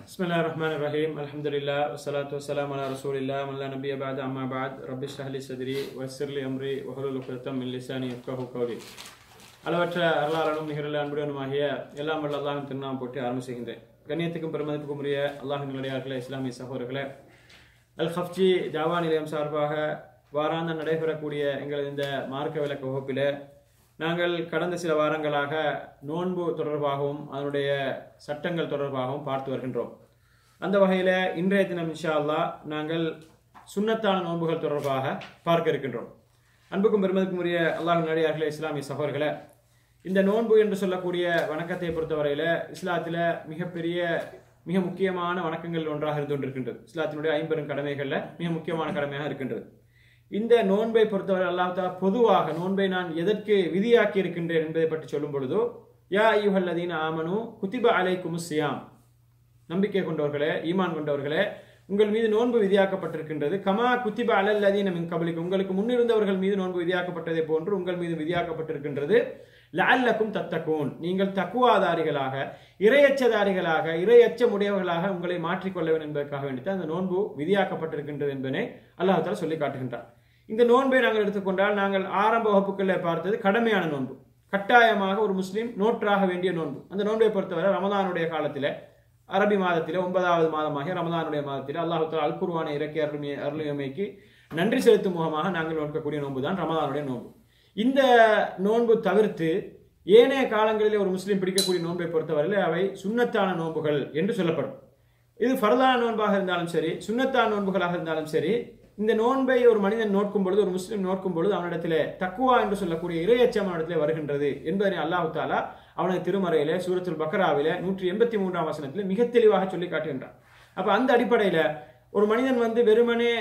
بسم الله الرحمن الرحيم الحمد لله والصلاة والسلام على رسول الله من لا نبي بعد أما بعد رب اشرح لي صدري ويسر لي أمري واحلل عقدة من لساني يفقهوا قولي அளவற்ற அருளாளனும் நிகரில் அன்புடனுமாகிய எல்லாம் வல்ல அல்லாஹின் திருநாம் போட்டு ஆரம்பி செய்கின்றேன் கண்ணியத்துக்கும் பெருமதிப்புக்கும் உரிய அல்லாஹின் நிலையார்களே இஸ்லாமிய சகோதரர்களே அல் ஹப்ஜி ஜாவா நிலையம் சார்பாக வாராந்தம் நடைபெறக்கூடிய எங்களது இந்த மார்க்க விளக்க வகுப்பில் நாங்கள் கடந்த சில வாரங்களாக நோன்பு தொடர்பாகவும் அதனுடைய சட்டங்கள் தொடர்பாகவும் பார்த்து வருகின்றோம் அந்த வகையில் இன்றைய தினம் இன்ஷா அல்லாஹ் நாங்கள் சுன்னத்தான நோன்புகள் தொடர்பாக பார்க்க இருக்கின்றோம் அன்புக்கும் பெருமதிக்கும் உரிய அல்லாஹ் நடிகார்களே இஸ்லாமிய சகோதரர்களே இந்த நோன்பு என்று சொல்லக்கூடிய வணக்கத்தை பொறுத்தவரையில் இஸ்லாத்தில் மிகப்பெரிய மிக முக்கியமான வணக்கங்கள் ஒன்றாக இருந்து கொண்டிருக்கின்றது இஸ்லாத்தினுடைய ஐம்பெரும் கடமைகளில் மிக முக்கியமான கடமையாக இருக்கின்றது இந்த நோன்பை பொறுத்தவரை அல்லாஹ் தாலா பொதுவாக நோன்பை நான் எதற்கு விதியாக்கி இருக்கின்றேன் என்பதை பற்றி சொல்லும் பொழுதோ யா ஐயுஹல்லதீன் ஆமனு குத்திப அலைக்கும் சியாம் நம்பிக்கை கொண்டவர்களே ஈமான் கொண்டவர்களே உங்கள் மீது நோன்பு விதியாக்கப்பட்டிருக்கின்றது கமா குத்திப அலல்லதீன மின் கபலிக்கு உங்களுக்கு முன்னிருந்தவர்கள் மீது நோன்பு விதியாக்கப்பட்டதை போன்று உங்கள் மீது விதியாக்கப்பட்டிருக்கின்றது லஅல்லக்கும் தத்தக்கூன் நீங்கள் தக்குவாதாரிகளாக இரையச்சதாரிகளாக இரையச்சமுடையவர்களாக உங்களை மாற்றிக்கொள்ள வேண்டும் என்பதற்காக வேண்டித்தான் அந்த நோன்பு விதியாக்கப்பட்டிருக்கின்றது என்பதை அல்லாஹால சொல்லி காட்டுகின்றார் இந்த நோன்பை நாங்கள் எடுத்துக்கொண்டால் நாங்கள் ஆரம்ப வகுப்புகளில் பார்த்தது கடமையான நோன்பு கட்டாயமாக ஒரு முஸ்லீம் நோற்றாக வேண்டிய நோன்பு அந்த நோன்பை பொறுத்தவரை ரமதானுடைய காலத்தில் அரபி மாதத்தில் ஒன்பதாவது மாதமாகிய ரமதானுடைய மாதத்தில் அல்லாஹு தாலா அல் குர்வானை இறக்கி அருள்மை அருளியமைக்கு நன்றி செலுத்தும் முகமாக நாங்கள் நோக்கக்கூடிய நோன்பு தான் ரமதானுடைய நோன்பு இந்த நோன்பு தவிர்த்து ஏனைய காலங்களிலே ஒரு முஸ்லீம் பிடிக்கக்கூடிய நோன்பை பொறுத்தவரையில் அவை சுண்ணத்தான நோன்புகள் என்று சொல்லப்படும் இது ஃபர்தான நோன்பாக இருந்தாலும் சரி சுண்ணத்தான நோன்புகளாக இருந்தாலும் சரி இந்த நோன்பை ஒரு மனிதன் நோக்கும் பொழுது ஒரு முஸ்லீம் நோக்கும் பொழுது அவனிடத்திலே தக்குவா என்று சொல்லக்கூடிய இரையச்சம் அவனிடத்திலே வருகின்றது என்பதனை அல்லாஹு தாலா அவனது திருமறையிலே சூரத்துல் பக்கராவிலே நூற்றி எண்பத்தி மூன்றாம் வசனத்தில் மிக தெளிவாக சொல்லி காட்டுகின்றான் அப்ப அந்த அடிப்படையில ஒரு மனிதன் வந்து வெறுமனே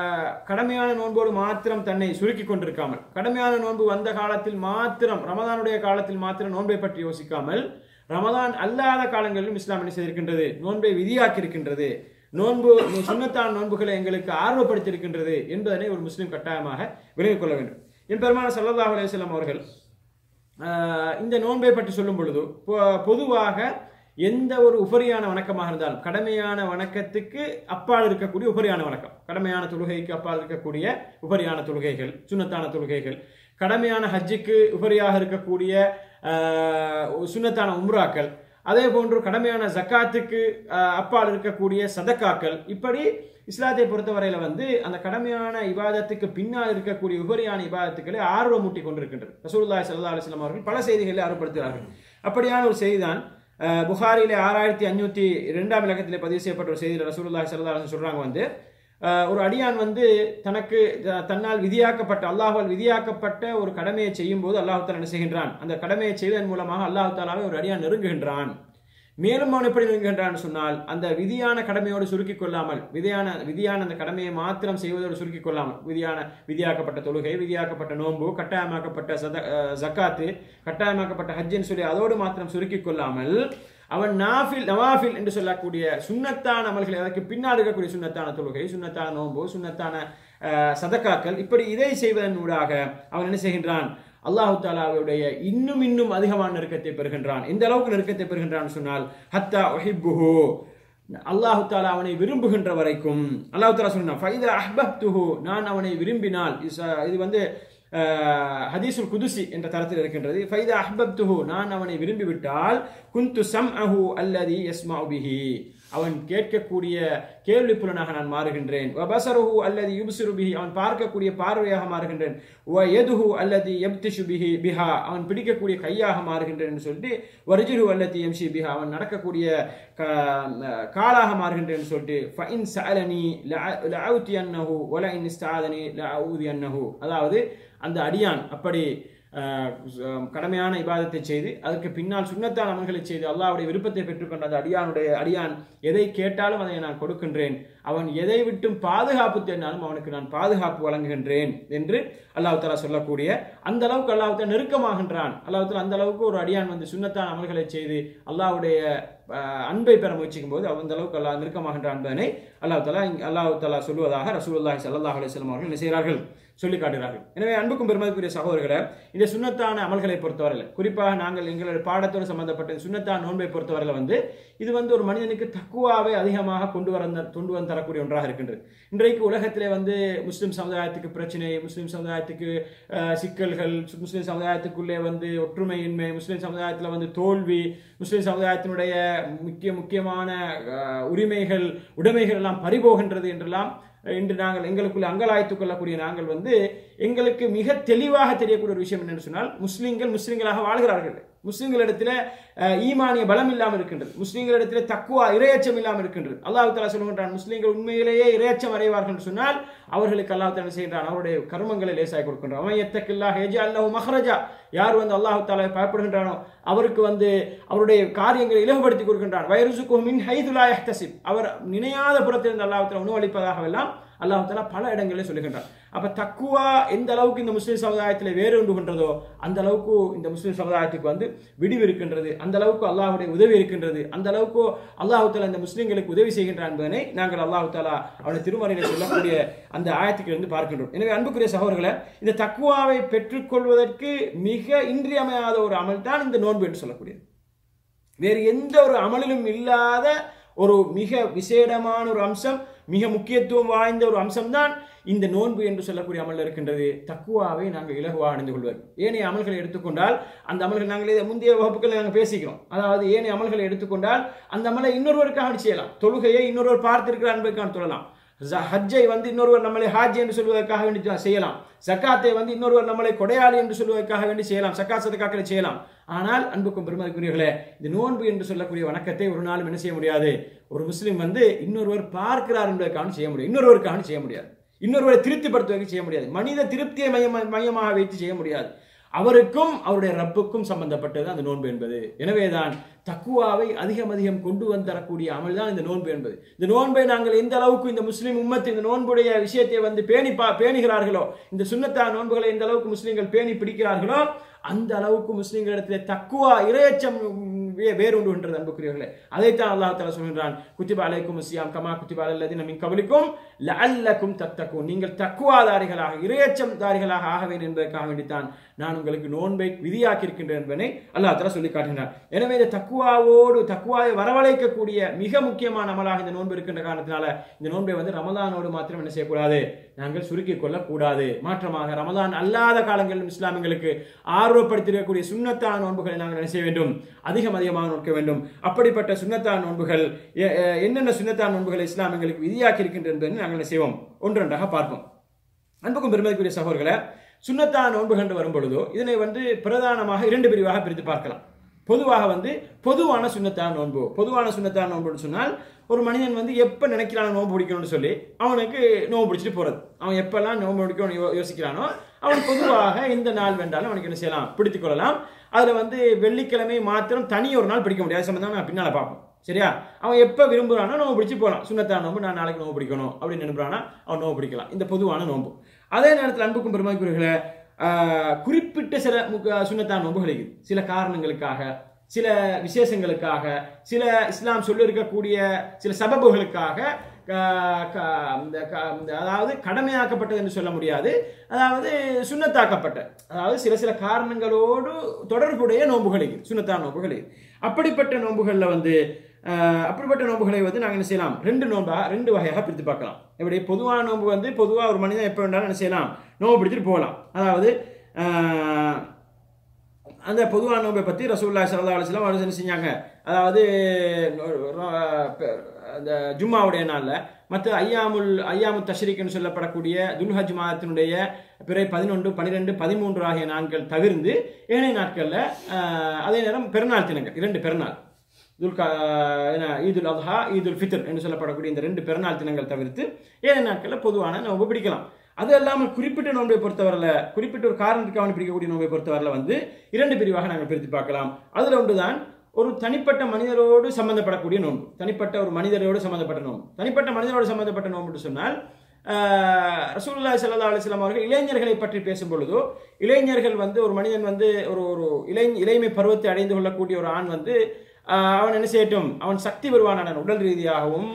கடமையான நோன்போடு மாத்திரம் தன்னை சுருக்கி கொண்டிருக்காமல் கடமையான நோன்பு வந்த காலத்தில் மாத்திரம் ரமதானுடைய காலத்தில் மாத்திரம் நோன்பை பற்றி யோசிக்காமல் ரமதான் அல்லாத காலங்களிலும் இஸ்லாம் என்ன செய்திருக்கின்றது நோன்பை விதியாக்கி இருக்கின்றது நோன்பு சுண்ணத்தான நோன்புகளை எங்களுக்கு ஆர்வப்படுத்தியிருக்கின்றது என்பதனை ஒரு முஸ்லீம் கட்டாயமாக விலகிக் கொள்ள வேண்டும் என் பெருமான சல்லல்லாஹ் அலையம் அவர்கள் இந்த நோன்பை பற்றி சொல்லும் பொழுது பொதுவாக எந்த ஒரு உபரியான வணக்கமாக இருந்தாலும் கடமையான வணக்கத்துக்கு அப்பால் இருக்கக்கூடிய உபரியான வணக்கம் கடமையான தொழுகைக்கு அப்பால் இருக்கக்கூடிய உபரியான தொழுகைகள் சுண்ணத்தான தொழுகைகள் கடமையான ஹஜ்ஜுக்கு உபரியாக இருக்கக்கூடிய சுண்ணத்தான உம்ராக்கள் அதே போன்று கடமையான ஜக்காத்துக்கு அப்பால் இருக்கக்கூடிய சதக்காக்கள் இப்படி இஸ்லாத்தை பொறுத்தவரையில வந்து அந்த கடமையான இபாதத்துக்கு பின்னால் இருக்கக்கூடிய உபரியான இபாதத்துக்களை ஆர்வமூட்டி கொண்டிருக்கின்றது ரசூல்லாய் சல்லா அலிஸ்லாம் அவர்கள் பல செய்திகளை ஆர்வப்படுத்துகிறார்கள் அப்படியான ஒரு செய்திதான் புகாரிலே ஆறாயிரத்தி அஞ்சூத்தி இரண்டாம் இலக்கத்தில் பதிவு செய்யப்பட்ட ஒரு செய்தியில் ரசூலுல்லாய் சல்லா அலிஸ்லாம் சொல்றாங்க வந்து ஒரு அடியான் வந்து தனக்கு தன்னால் விதியாக்கப்பட்ட அல்லாஹால் விதியாக்கப்பட்ட ஒரு கடமையை செய்யும் போது அல்லாஹு தாலா என்ன செய்கின்றான் அந்த கடமையை செய்வதன் மூலமாக அல்லாஹு தாலாவை ஒரு அடியான் நெருங்குகின்றான் மேலும் அவன் எப்படி நெருங்குகின்றான் சொன்னால் அந்த விதியான கடமையோடு சுருக்கிக் கொள்ளாமல் விதியான விதியான அந்த கடமையை மாத்திரம் செய்வதோடு சுருக்கிக் கொள்ளாமல் விதியான விதியாக்கப்பட்ட தொழுகை விதியாக்கப்பட்ட நோன்பு கட்டாயமாக்கப்பட்ட சத ஜக்காத்து கட்டாயமாக்கப்பட்ட ஹஜ்ஜின்னு சொல்லி அதோடு மாத்திரம் சுருக்கிக் கொள்ளாமல் அவன் நாஃபில் நவாஃபில் என்று சொல்லக்கூடிய சுண்ணத்தான அமல்களை அதற்கு பின்னால் இருக்கக்கூடிய சுண்ணத்தான தொழுகை சுண்ணத்தான நோன்பு சுண்ணத்தான சதக்காக்கள் இப்படி இதை செய்வதன் ஊடாக அவன் என்ன செய்கின்றான் அல்லாஹு தாலாவுடைய இன்னும் இன்னும் அதிகமான நெருக்கத்தை பெறுகின்றான் எந்த அளவுக்கு நெருக்கத்தை பெறுகின்றான் சொன்னால் ஹத்தா ஒஹிப்புஹு அல்லாஹு தாலா அவனை விரும்புகின்ற வரைக்கும் அல்லாஹு தாலா சொன்னான் ஃபைதா அஹ்பப்துஹு நான் அவனை விரும்பினால் இது வந்து ஹதீசுல் குதுசி என்ற தரத்தில் இருக்கின்றது ஃபைதா அஹ்பப்துஹு நான் அவனை விரும்பிவிட்டால் குந்து சம் அஹு அல்லதி யஸ்மா பிஹி அவன் கேட்கக்கூடிய கேள்வி புலனாக நான் மாறுகின்றேன் வபசருஹு அல்லது யுப்சிரு பிஹி அவன் பார்க்கக்கூடிய பார்வையாக மாறுகின்றேன் வ எதுஹு அல்லது எப்திஷு பிஹி பிஹா அவன் பிடிக்கக்கூடிய கையாக மாறுகின்றேன் என்று சொல்லிட்டு வரிஜுஹு அல்லது எம்ஷி பிஹா அவன் நடக்கக்கூடிய காலாக மாறுகின்றேன் சொல்லிட்டு ஃபைன் சஅலனி லஅவுதி அன்னஹு வல இன் இஸ்தாதனி லஅவுதி அன்னஹு அதாவது அந்த அடியான் அப்படி கடமையான இபாதத்தை செய்து அதற்கு பின்னால் சுண்ணத்தான அமல்களை செய்து அல்லாவுடைய விருப்பத்தை பெற்றுக்கொண்ட அந்த அடியானுடைய அடியான் எதை கேட்டாலும் அதை நான் கொடுக்கின்றேன் அவன் எதை விட்டும் பாதுகாப்பு தேடினாலும் அவனுக்கு நான் பாதுகாப்பு வழங்குகின்றேன் என்று அல்லாஹ் தாலா சொல்லக்கூடிய அந்த அளவுக்கு அல்லாஹ் தாலா நெருக்கமாகின்றான் அல்லாஹ் தாலா அந்த அளவுக்கு ஒரு அடியான் வந்து சுண்ணத்தான அமல்களை செய்து அல்லாவுடைய அன்பை பெற முயற்சிக்கும் போது அந்த அளவுக்கு அல்லாஹ் நெருக்கமாகின்றான் என்பதனை அல்லாஹ் தாலா அல்லாஹ் தாலா சொல்லுவதாக ரசூலுல்லாஹி சல்லாஹ் அலிஸ்லாம் அவர்கள் என்ன செய்கிறார்கள் சொல்லி காட்டுகிறார்கள் எனவே அன்புக்கும் பெருமதிக்குரிய சகோதரர்களை இந்த சுண்ணத்தான அமல்களை பொறுத்தவரையில் குறிப்பாக நாங்கள் எங்களுடைய பாடத்தோடு சம்பந்தப்பட்ட இந்த சுண்ணத்தான நோன்பை பொறுத்தவரையில் வந்து இது வந்து ஒரு மனிதனுக்கு தக்குவாவை அதிகமாக கொண்டு வர கொண்டு வந்து தரக்கூடிய ஒன்றாக இருக்கின்றது இன்றைக்கு உலகத்திலே வந்து முஸ்லிம் சமுதாயத்துக்கு பிரச்சனை முஸ்லிம் சமுதாயத்துக்கு அஹ், சிக்கல்கள் முஸ்லிம் சமுதாயத்துக்குள்ளே வந்து ஒற்றுமையின்மை முஸ்லிம் சமுதாயத்தில் வந்து தோல்வி முஸ்லிம் சமுதாயத்தினுடைய முக்கிய முக்கியமான அஹ், உரிமைகள் உடைமைகள் எல்லாம் பறிபோகின்றது என்றெல்லாம் இன்று நாங்கள் எங்களுக்குள்ள அங்கலாய்த்துக் கொள்ளக்கூடிய நாங்கள் வந்து எங்களுக்கு மிக தெளிவாக தெரியக்கூடிய ஒரு விஷயம் என்னன்னு சொன்னால் முஸ்லிம்கள் முஸ்லிம்களாக வாழ்கிறார்கள் முஸ்லிம்களிடத்தில் அஹ், ஈமானிய பலம் இல்லாமல் இருக்கின்றது முஸ்லிம்களிடத்தில் தக்குவா இரையச்சம் இல்லாமல் இருக்கின்றது அல்லாஹ் தலா சொல்லுகின்றான் முஸ்லிம்கள் உண்மையிலேயே இரையச்சம் அடைவார்கள் என்று சொன்னால் அவர்களுக்கு அல்லாஹ் தலா செய்கின்றான் அவருடைய கர்மங்களை லேசாய் கொடுக்கின்றான் அவன் எத்தக்கில்லா ஹேஜா அல்லாஹ் மஹரஜா யார் வந்து அல்லாஹ் தாலா பயப்படுகின்றானோ அவருக்கு வந்து அவருடைய காரியங்களை இலகுபடுத்தி கொடுக்கின்றான் வைரசுக்கு மின் ஹைதுலா யஹ்தசிப் அவர் நினையாத புறத்திலிருந்து அல்லாஹ் தலா உணவளிப்பதாகவெல்லாம் அல்லாஹ் தாலா பல இடங்களில் சொல்லுகின்றான் அப்ப தக்குவா எந்த அளவுக்கு இந்த முஸ்லிம் சமுதாயத்தில் வேறு ஒன்றுகின்றதோ அந்த அளவுக்கு இந்த முஸ்லிம் சமுதாயத்துக்கு வந்து விடிவு இருக்கின்றது அந்த அளவுக்கு அல்லாஹ்வுடைய உதவி இருக்கின்றது அந்த அளவுக்கு அல்லாஹ் தாலா இந்த முஸ்லிம்களுக்கு உதவி செய்கின்றான் என்பதனை நாங்கள் அல்லாஹ் தாலா அவனுடைய திருமறையில் சொல்லக்கூடிய அந்த ஆயத்துக்கு இருந்து பார்க்கின்றோம் எனவே அன்புக்குரிய சகோதரர்களை இந்த தக்குவாவை பெற்றுக்கொள்வதற்கு மிக இன்றியமையாத ஒரு அமல் தான் இந்த நோன்பு என்று சொல்லக்கூடியது வேறு எந்த ஒரு அமலிலும் இல்லாத ஒரு மிக விசேடமான ஒரு அம்சம் மிக முக்கியத்துவம் வாய்ந்த ஒரு அம்சம்தான் இந்த நோன்பு என்று சொல்லக்கூடிய அமல் இருக்கின்றது தக்குவாவை நாங்கள் இலகுவாக அணிந்து கொள்வது ஏனைய அமல்களை எடுத்துக்கொண்டால் அந்த அமல்கள் நாங்கள் இதை முந்தைய வகுப்புகளை நாங்கள் பேசிக்கிறோம் அதாவது ஏனைய அமல்களை எடுத்துக்கொண்டால் அந்த அமலை இன்னொருவருக்காக செய்யலாம் தொழுகையை இன்னொருவர் பார்த்திருக்கிறார் என்பதற்கான சொல்லலாம் ஜ- ஹஜ்ஜை வந்து இன்னொருவர் நம்மளை ஹாஜ் என்று சொல்வதற்காக வேண்டி செய்யலாம் சக்காத்தை வந்து இன்னொருவர் நம்மளை கொடையாளி என்று சொல்வதற்காக வேண்டி செய்யலாம் சக்காத் சதக்காக்களை செய்யலாம் ஆனால் அன்புக்கும் பெருமதிக்குரியவர்களே இந்த நோன்பு என்று சொல்லக்கூடிய வணக்கத்தை ஒரு நாளும் என்ன செய்ய முடியாது ஒரு முஸ்லீம் வந்து இன்னொருவர் பார்க்கிறார் என்பதற்காக செய்ய முடியும் இன்னொருவருக்காக செய்ய முடியாது இன்னொருவரை திருப்திப்படுத்துவதற்கு செய்ய முடியாது மனித திருப்தியை மையமா மையமாக வைத்து செய்ய முடியாது அவருக்கும் அவருடைய ரப்புக்கும் சம்பந்தப்பட்டது அந்த நோன்பு என்பது எனவேதான் தக்குவாவை அதிகம் அதிகம் கொண்டு வந்து தரக்கூடிய அமல் தான் இந்த நோன்பு என்பது இந்த நோன்பை நாங்கள் எந்த அளவுக்கு இந்த முஸ்லீம் உம்மத்து இந்த நோன்புடைய விஷயத்தை வந்து பேணி பா பேணுகிறார்களோ இந்த சுன்னத்தா நோன்புகளை எந்த அளவுக்கு முஸ்லீம்கள் பேணி பிடிக்கிறார்களோ அந்த அளவுக்கு முஸ்லீம்களிடத்தில் தக்குவா இரையச்சம் வே- வேரூண்டுகின்றது அன்புக்குரியவர்களே அதைத்தான் அல்லாஹ் தஆலா சொல்கின்றான் குத்திபா அலைக்கும் சியாம் கமா குத்திபா அல்லதின மின் கபலிக்கும் லஅல்லக்கும் தத்தக்கும் நீங்கள் தக்குவாதாரிகளாக இரையச்சம் தாரிகளாக ஆக வேண்டும் என்பதற்காக வேண்டித்தான் நான் உங்களுக்கு நோன்பை விதியாக்கி இருக்கின்றேன் என்பதை அல்லாஹ் தஆலா சொல்லி காட்டுகிறார் எனவே இந்த தக்குவாவோடு தக்குவாவை வரவழைக்கக்கூடிய மிக முக்கியமான அமலாக இந்த நோன்பு இருக்கின்ற காரணத்தினால இந்த நோன்பை வந்து ரமலானோடு மாத்திரம் என்ன செய்யக்கூடாது நாங்கள் சுருக்கிக் கொள்ளக்கூடாது மாற்றமாக ரமலான் அல்லாத காலங்களிலும் இஸ்லாமியங்களுக்கு ஆர்வப்படுத்தியிருக்கக்கூடிய சுன்னத்தான நோன்புகளை நாங்கள் என்ன செய்ய வேண்டும் அதிகம் அதிகமாக நோக்க வேண்டும் அப்படிப்பட்ட சுன்னத்தான நோன்புகள் எ- எ- என்னென்ன சுன்னத்தான நோன்புகளை இஸ்லாமியங்களுக்கு விதியாக்கி இருக்கின்றன என்பதை நாங்கள் என்ன செய்வோம் ஒன்றொன்றாக பார்ப்போம் அன்புக்கும் பெருமதிக்குரிய சகோதரர்களை சுன்னத்தான நோன்புகள் என்று வரும் பொழுதோ இதனை வந்து பிரதானமாக இரண்டு பிரிவாக பிரித்து பார்க்கலாம் பொதுவாக வந்து பொதுவான சுன்னத்தான நோன்பு பொதுவான சுன்னத்தான நோன்புன்னு சொன்னால் ஒரு மனிதன் வந்து எப்போ நினைக்கிறானோ நோன்பு பிடிக்கணும்னு சொல்லி அவனுக்கு நோன்பு பிடிச்சிட்டு போறது அவன் எப்பெல்லாம் நோன்பு பிடிக்கணும்னு யோ- யோசிக்கிறானோ அவன் பொதுவாக எந்த நாள் வேண்டாலும் அவனுக்கு என்ன செய்யலாம் பிடித்துக் கொள்ளலாம் அதில் வந்து வெள்ளிக்கிழமை மாத்திரம் தனி ஒரு நாள் பிடிக்க முடியாது சம்பந்தம் நான் பின்னால் பார்ப்போம் சரியா அவன் எப்போ விரும்புகிறானோ நோம்பு பிடிச்சி போகலாம் சுண்ணத்தான நோம்பு நான் நாளைக்கு நோம்பு பிடிக்கணும் அப்படின்னு நினைப்பானா அவன் நோம்பு பிடிக்கலாம் இந்த பொதுவான நோம்பு அதே நேரத்தில் அன்புக்கும் பெருமைக்குரியவர்களே ஆஹ், குறிப்பிட்ட சில முக்க சுண்ணத்தான நோம்புகள் இருக்குது சில காரணங்களுக்காக சில விசேஷங்களுக்காக சில இஸ்லாம் சொல்லியிருக்கக்கூடிய சில சபபுகளுக்காக க- க- இந்த க- இந்த அதாவது கடமையாக்கப்பட்டது என்று சொல்ல முடியாது அதாவது சுண்ணத்தாக்கப்பட்ட அதாவது சில சில காரணங்களோடு தொடர்புடைய நோன்புகள் இருக்குது சுண்ணத்தான நோன்புகள் இருக்குது அப்படிப்பட்ட நோன்புகளில் வந்து ஆஹ், அப்படிப்பட்ட நோன்புகளை வந்து நாங்கள் என்ன செய்யலாம் ரெண்டு நோன்பாக ரெண்டு வகையாக பிரித்து பார்க்கலாம் எப்படி பொதுவான நோன்பு வந்து பொதுவாக ஒரு மனிதன் எப்போ வேண்டாலும் என்ன செய்யலாம் நோன்பு பிடிச்சிட்டு போகலாம் அதாவது ஆஹ், அந்த பொதுவான நோன்பை பற்றி ரசூல்லா சல்லா அலிஸ்லாம் அவர் என்ன செஞ்சாங்க அதாவது ர- அந்த ஜும்மாவுடைய நாளில் மற்ற ஐயாமுல் ஐயாமு தஷ்ரீக்னு சொல்லப்படக்கூடிய துல்ஹஜ் மாதத்தினுடைய பிறை பதினொன்று பன்னிரெண்டு பதிமூன்று ஆகிய நாட்கள் தவிர்ந்து ஏனைய நாட்களில் அதே நேரம் பெருநாள் தினங்கள் இரண்டு பெருநாள் துல்கா என்ன ஈதுல் அல்ஹா ஈதுல் ஃபித்ர் என்று சொல்லப்படக்கூடிய இந்த ரெண்டு பெருநாள் தினங்கள் தவிர்த்து ஏழு நாட்களில் பொதுவான நோன்பு பிடிக்கலாம் அது இல்லாமல் குறிப்பிட்ட நோன்பை பொறுத்தவரையில் குறிப்பிட்ட ஒரு காரணத்துக்காக பிடிக்கக்கூடிய நோன்பை பொறுத்தவரையில் வந்து இரண்டு பிரிவாக நாங்கள் பிரித்து பார்க்கலாம் அதில் ஒன்றுதான் ஒரு தனிப்பட்ட மனிதரோடு சம்பந்தப்படக்கூடிய நோன்பு தனிப்பட்ட ஒரு மனிதரோடு சம்பந்தப்பட்ட நோன்பு தனிப்பட்ட மனிதரோடு சம்பந்தப்பட்ட நோன்பு சொன்னால் ஆஹ், ரசூலுல்லாஹி ஸல்லல்லாஹு அலைஹி வஸல்லம் அவர்கள் இளைஞர்களை பற்றி பேசும் பொழுதோ இளைஞர்கள் வந்து ஒரு மனிதன் வந்து ஒரு ஒரு இளை இளைமை பருவத்தை அடைந்து கொள்ளக்கூடிய ஒரு ஆண் வந்து ஆஹ், அவன் என்ன செய்யட்டும் அவன் சக்தி பெறுவானான உடல் ரீதியாகவும்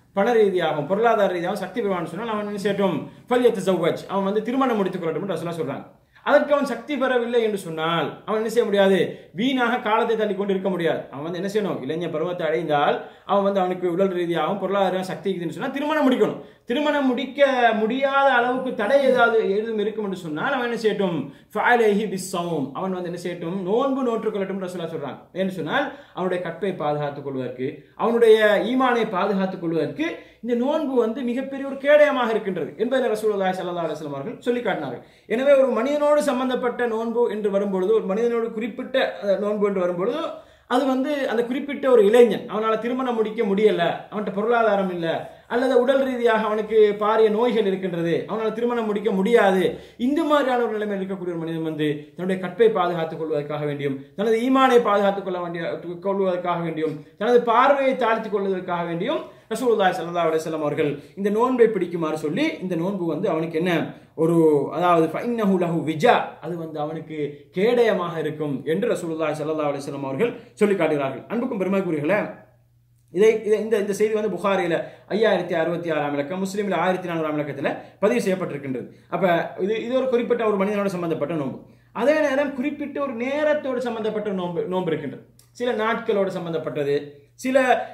பண ரீதியாகவும் பொருளாதார ரீதியாகவும் சக்தி பெறுவான்னு சொன்னால் அவன் என்ன செய்யட்டும் பல்யத்து சௌவஜ் அவன் வந்து திருமணம் முடித்துக் கொள்ளட்டும் என்று ரசூலா சொல்றாங்க அதற்கு அவன் சக்தி பெறவில்லை என்று சொன்னால் அவன் என்ன செய்ய முடியாது வீணாக காலத்தை தள்ளி கொண்டு இருக்க முடியாது அவன் வந்து என்ன செய்யணும் இளைஞர் பருவத்தை அடைந்தால் அவன் வந்து அவனுக்கு உடல் ரீதியாகவும் பொருளாதார சக்தி இருக்குதுன்னு சொன்னால் திருமணம் முடிக்கணும் திருமணம் முடிக்க முடியாத அளவுக்கு தடை ஏதாவது எதுவும் இருக்கும் என்று சொன்னால் அவன் என்ன செய்யட்டும் ஃபாலேஹி பிஸ்ஸவும் அவன் வந்து என்ன செய்யட்டும் நோன்பு நோற்றுக்கொள்ளட்டும் ரசூலா சொல்றாங்க என்று சொன்னால் அவனுடைய கற்பை பாதுகாத்துக் கொள்வதற்கு அவனுடைய ஈமானை பாதுகாத்துக் கொள்வதற்கு இந்த நோன்பு வந்து மிகப்பெரிய ஒரு கேடயமாக இருக்கின்றது என்பதை ரசூலுல்லாஹி ஸல்லல்லாஹு அலைஹி வஸல்லம் அவர்கள் சொல்லி காட்டினார்கள் எனவே ஒரு மனிதனோடு சம்பந்தப்பட்ட நோன்பு என்று வரும்பொழுது ஒரு மனிதனோடு குறிப்பிட்ட அஹ், நோன்பு என்று வரும்பொழுது அது வந்து அந்த குறிப்பிட்ட ஒரு இளைஞன் அவனால் திருமணம் முடிக்க முடியல அவன்கிட்ட பொருளாதாரம் இல்லை அல்லது உடல் ரீதியாக அவனுக்கு பாரிய நோய்கள் இருக்கின்றது அவனால் திருமணம் முடிக்க முடியாது இந்த மாதிரியான ஒரு நிலைமையில் இருக்கக்கூடிய ஒரு மனிதன் வந்து தன்னுடைய கற்பை பாதுகாத்துக் கொள்வதற்காக வேண்டியும் தனது ஈமானை பாதுகாத்துக் கொள்ள வேண்டிய கொள்வதற்காக வேண்டியும் தனது பார்வையை தாழ்த்திக் கொள்வதற்காக வேண்டியும் ரசூலுல்லாஹி ஸல்லல்லாஹு அலைஹி வஸல்லம் அவர்கள் இந்த நோன்பை பிடிக்குமாறு சொல்லி இந்த நோன்பு வந்து அவனுக்கு என்ன ஒரு அதாவது ஃபைன்னஹு லஹு விஜா அது வந்து அவனுக்கு கேடயமாக இருக்கும் என்று ரசூலுல்லாஹி ஸல்லல்லாஹு அலைஹி வஸல்லம் அவர்கள் சொல்லி காட்டுகிறார்கள் அன்புக்கும் பெருமைக்குரியர்களே இதை இதை இந்த இந்த செய்தி வந்து புகாரில ஐயாயிரத்தி அறுபத்தி ஆறாம் இலக்கம் முஸ்லீமில் ஆயிரத்தி நானூறாம் இலக்கத்தில் பதிவு செய்யப்பட்டிருக்கின்றது அப்ப இது இது ஒரு குறிப்பிட்ட ஒரு மனிதனோட சம்பந்தப்பட்ட நோன்பு அதே நேரம் குறிப்பிட்ட ஒரு நேரத்தோடு சம்பந்தப்பட்ட நோன்பு நோன்பு இருக்கின்றது சில நாட்களோடு சம்பந்தப்பட்டது சில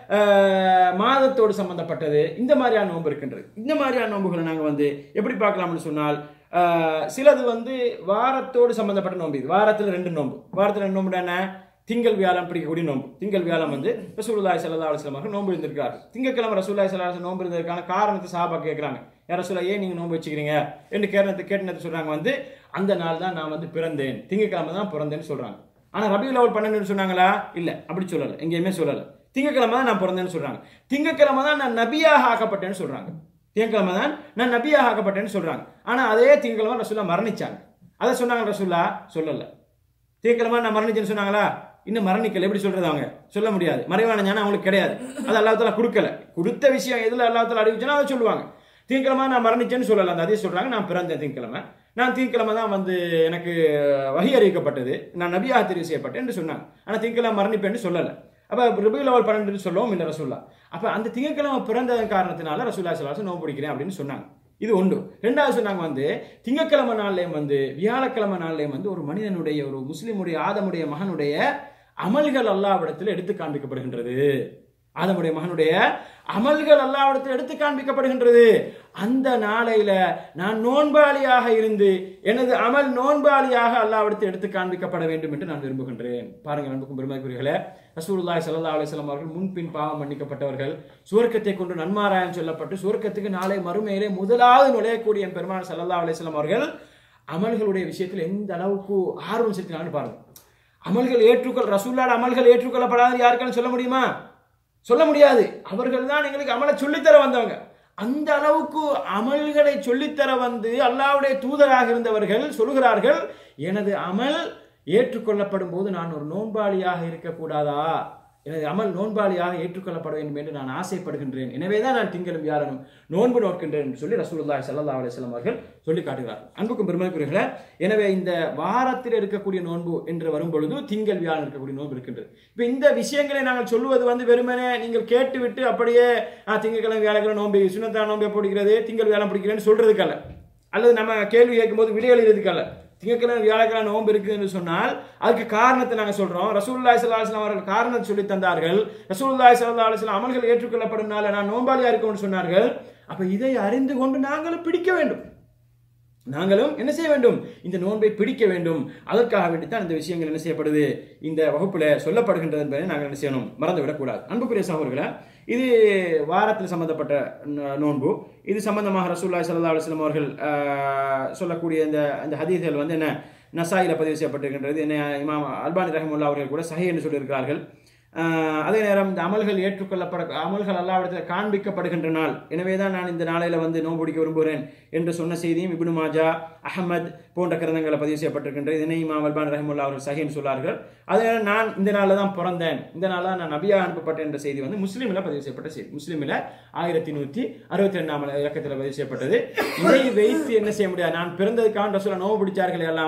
அஹ், மாதத்தோடு சம்பந்தப்பட்டது இந்த மாதிரியான நோன்பு இருக்கின்றது இந்த மாதிரியான நோன்புகளை நாங்கள் வந்து எப்படி பார்க்கலாம்னு சொன்னால் அஹ், சிலது வந்து வாரத்தோடு சம்பந்தப்பட்ட நோன்பு இது வாரத்தில் ரெண்டு நோன்பு வாரத்தில் ரெண்டு நோன்பு என்ன திங்கள் வியாழம் பிடிக்கக்கூடிய நோன்பு திங்கள் வியாழம் வந்து ரசூலுல்லாஹி ஸல்லல்லாஹு அலைஹி வஸல்லம் அவர்கள் நோன்பு இருந்திருக்காரு திங்கட்கிழமை ரசூலுல்லாஹி ஸல்லல்லாஹு அலைஹி வஸல்லம் நோன்பு இருந்ததற்கான காரணத்தை சாபா கேட்குறாங்க யார் ரசூலா ஏன் நீங்க நோன்பு வச்சுக்கிறீங்க என்று கேட்டது கேட்டது சொல்றாங்க வந்து அந்த நாள் தான் நான் வந்து பிறந்தேன் திங்கட்கிழமை தான் பிறந்தேன்னு சொல்றாங்க ஆனா ரபியுல் அவல் பன்னெண்டுன்னு சொன்னாங்களா இல்ல அப்படி சொல்லல எங்கேயுமே சொல்லல திங்கட்கிழமை தான் நான் பிறந்தேன்னு சொல்றாங்க திங்கட்கிழமை தான் நான் நபியாக ஆக்கப்பட்டேன்னு சொல்றாங்க திங்கட்கிழமை தான் நான் நபியாக ஆக்கப்பட்டேன்னு சொல்றாங்க ஆனா அதே திங்கட்கிழமை ரசூலா மரணிச்சாங்க அதை சொன்னாங்க ரசூலா சொல்லல திங்கட்கிழமை நான் மரணிச்சேன்னு சொன்னாங்களா இன்னும் மரணிக்கல எப்படி சொல்றது அவங்க சொல்ல முடியாது மறைவான ஞானம் அவங்களுக்கு கிடையாது அது அல்லாஹ் கொடுக்கல கொடுத்த விஷயம் எதுல அல்லாஹ் அறிவிச்சுன்னா அதை சொல்லுவாங்க திங்கக்கிழமை நான் மரணிச்சேன்னு சொல்லல அந்த அதே சொல்றாங்க நான் பிறந்தேன் திங்கக்கிழமை நான் திங்கக்கிழமை தான் வந்து எனக்கு வகி அறிவிக்கப்பட்டது நான் நபியாக தெரிவு செய்யப்பட்டேன் என்று சொன்னாங்க ஆனால் திங்கக்கிழமை மரணிப்பேன்னு சொல்லல அப்ப ரபியுல் அவல் பன்னெண்டு சொல்லவும் இல்லை ரசூல்லா அப்ப அந்த திங்கக்கிழமை பிறந்ததன் காரணத்தினால ரசூல்லா சலாசம் நோவு பிடிக்கிறேன் அப்படின்னு சொன்னாங்க இது ஒன்று ரெண்டாவது சொன்னாங்க வந்து திங்கக்கிழமை நாள்லயும் வந்து வியாழக்கிழமை நாள்லயும் வந்து ஒரு மனிதனுடைய ஒரு முஸ்லிமுடைய ஆதமுடைய மகனுடைய அமல்கள் அல்லாவிடத்தில் எடுத்து காண்பிக்கப்படுகின்றது ஆதமுடைய மகனுடைய அமல்கள் அல்லாவிடத்தில் எடுத்து காண்பிக்கப்படுகின்றது அந்த நாளையில நான் நோன்பாளியாக இருந்து எனது அமல் நோன்பாளியாக அல்லாவிடத்தில் எடுத்து காண்பிக்கப்பட வேண்டும் என்று நான் விரும்புகின்றேன் பாருங்கள் அன்புக்கும் பெருமைக்குரியர்களே ரசூலுல்லாஹி ஸல்லல்லாஹு அலைஹி வஸல்லம் அவர்கள் முன்பின் பாவம் மன்னிக்கப்பட்டவர்கள் சுவர்க்கத்தை கொண்டு நன்மாராயம் சொல்லப்பட்டு சுவர்க்கத்துக்கு நாளை மறுமையிலே முதலாவது நுழையக்கூடிய என் பெருமான் ஸல்லல்லாஹு அலைஹி வஸல்லம் அவர்கள் அமல்களுடைய விஷயத்தில் எந்த அளவுக்கு ஆர்வம் செலுத்தினான்னு பாருங்க அமல்கள் ஏற்றுக்கொள் ரசூல்லால் அமல்கள் ஏற்றுக்கொள்ளப்படாது யாருக்கான்னு சொல்ல முடியுமா சொல்ல முடியாது அவர்கள் தான் எங்களுக்கு அமலை சொல்லித்தர வந்தவங்க அந்த அளவுக்கு அமல்களை சொல்லித்தர வந்து அல்லாவுடைய தூதராக இருந்தவர்கள் சொல்லுகிறார்கள் எனது அமல் ஏற்றுக்கொள்ளப்படும் போது நான் ஒரு நோன்பாளியாக இருக்கக்கூடாதா எனது அமல் நோன்பாளியாக ஏற்றுக்கொள்ளப்பட வேண்டும் என்று நான் ஆசைப்படுகின்றேன் எனவே தான் நான் திங்களும் வியாழனும் நோன்பு நோக்கின்றேன் என்று சொல்லி ரசூலுல்லாஹி ஸல்லல்லாஹு அலைஹி வஸல்லம் அவர்கள் சொல்லி காட்டுகிறார் அன்புக்கும் பெருமைக்குரியர்களே எனவே இந்த வாரத்தில் இருக்கக்கூடிய நோன்பு என்று வரும் பொழுது திங்கள் வியாழன் இருக்கக்கூடிய நோன்பு இருக்கின்றது இப்போ இந்த விஷயங்களை நாங்கள் சொல்லுவது வந்து வெறுமனே நீங்கள் கேட்டுவிட்டு அப்படியே ஆ, திங்கட்கிழமை வியாழக்கிழமை நோன்பு சுனத்தா நோன்பு பிடிக்கிறது திங்கள் வியாழன் பிடிக்கிறேன்னு சொல்றதுக்கல்ல அல்லது நம்ம கேள்வி கேட்கும்போது விடை எழுதுறதுக்கல்ல திங்கட்கிழமை வியாழக்கிழமை நோன்பு இருக்குன்னு சொன்னால் அதுக்கு காரணத்தை நாங்கள் சொல்றோம் ரசூலுல்லாஹி ஸல்லல்லாஹு அலைஹி வஸல்லம் அவர்கள் காரணத்தை சொல்லி தந்தார்கள் ரசூலுல்லாஹி ஸல்லல்லாஹு அலைஹி வஸல்லம் அமல்கள் ஏற்றுக்கொள்ளப்படும் நாள நான் நோன்பாளியா இருக்கும்னு சொன்னார்கள் அப்ப இதை அறிந்து கொண்டு நாங்களும் பிடிக்க வேண்டும் நாங்களும் என்ன செய்ய வேண்டும் இந்த நோன்பை பிடிக்க வேண்டும் அதற்காக வேண்டித்தான் இந்த விஷயங்கள் என்ன செய்யப்படுது இந்த வகுப்புல சொல்லப்படுகின்றது என்பதை நாங்கள் என்ன செய்யணும் மறந்துவிடக்கூடாது அன்புக்குரிய சகோதரர்களே இது வாரத்தில் சம்பந்தப்பட்ட ந- நோன்பு இது சம்பந்தமாக ரசூல்லாய் சல்லா அலுவலம் அவர்கள் ஆஹ், சொல்லக்கூடிய இந்த அந்த ஹதீஸ்கள் வந்து என்ன நசாயில பதிவு செய்யப்பட்டிருக்கின்றது என்ன இமாம் அல்பானி ரஹமுல்லா அவர்கள் கூட சஹி என்று சொல்லியிருக்கிறார்கள் ஆஹ், அதே நேரம் இந்த அமல்கள் ஏற்றுக்கொள்ளப்பட அமல்கள் அல்லாவிடத்தில் காண்பிக்கப்படுகின்ற நாள் எனவே தான் நான் இந்த நாளையில வந்து நோன்பு பிடிக்க விரும்புகிறேன் என்று சொன்ன செய்தியும் இப்னு மாஜா அஹமத் போன்ற கிரந்தங்களை பதிவு செய்யப்பட்டிருக்கின்றது இதனை இமாம் அல்பான் ரஹமுல்லா அவர்கள் சஹின்னு சொல்லார்கள் அதே நேரம் நான் இந்த நாளில் தான் பிறந்தேன் இந்த நாளில் தான் நான் நபியா அனுப்பப்பட்டேன் என்ற செய்தி வந்து முஸ்லீமில் பதிவு செய்யப்பட்ட செய்தி முஸ்லீமில் ஆயிரத்தி நூற்றி அறுபத்தி ரெண்டாம் இலக்கத்தில் பதிவு செய்யப்பட்டது இதை வைத்து என்ன செய்ய முடியாது நான் பிறந்ததுக்காக சொல்ல நோவு பிடிச்சார்கள் அல்லாமல்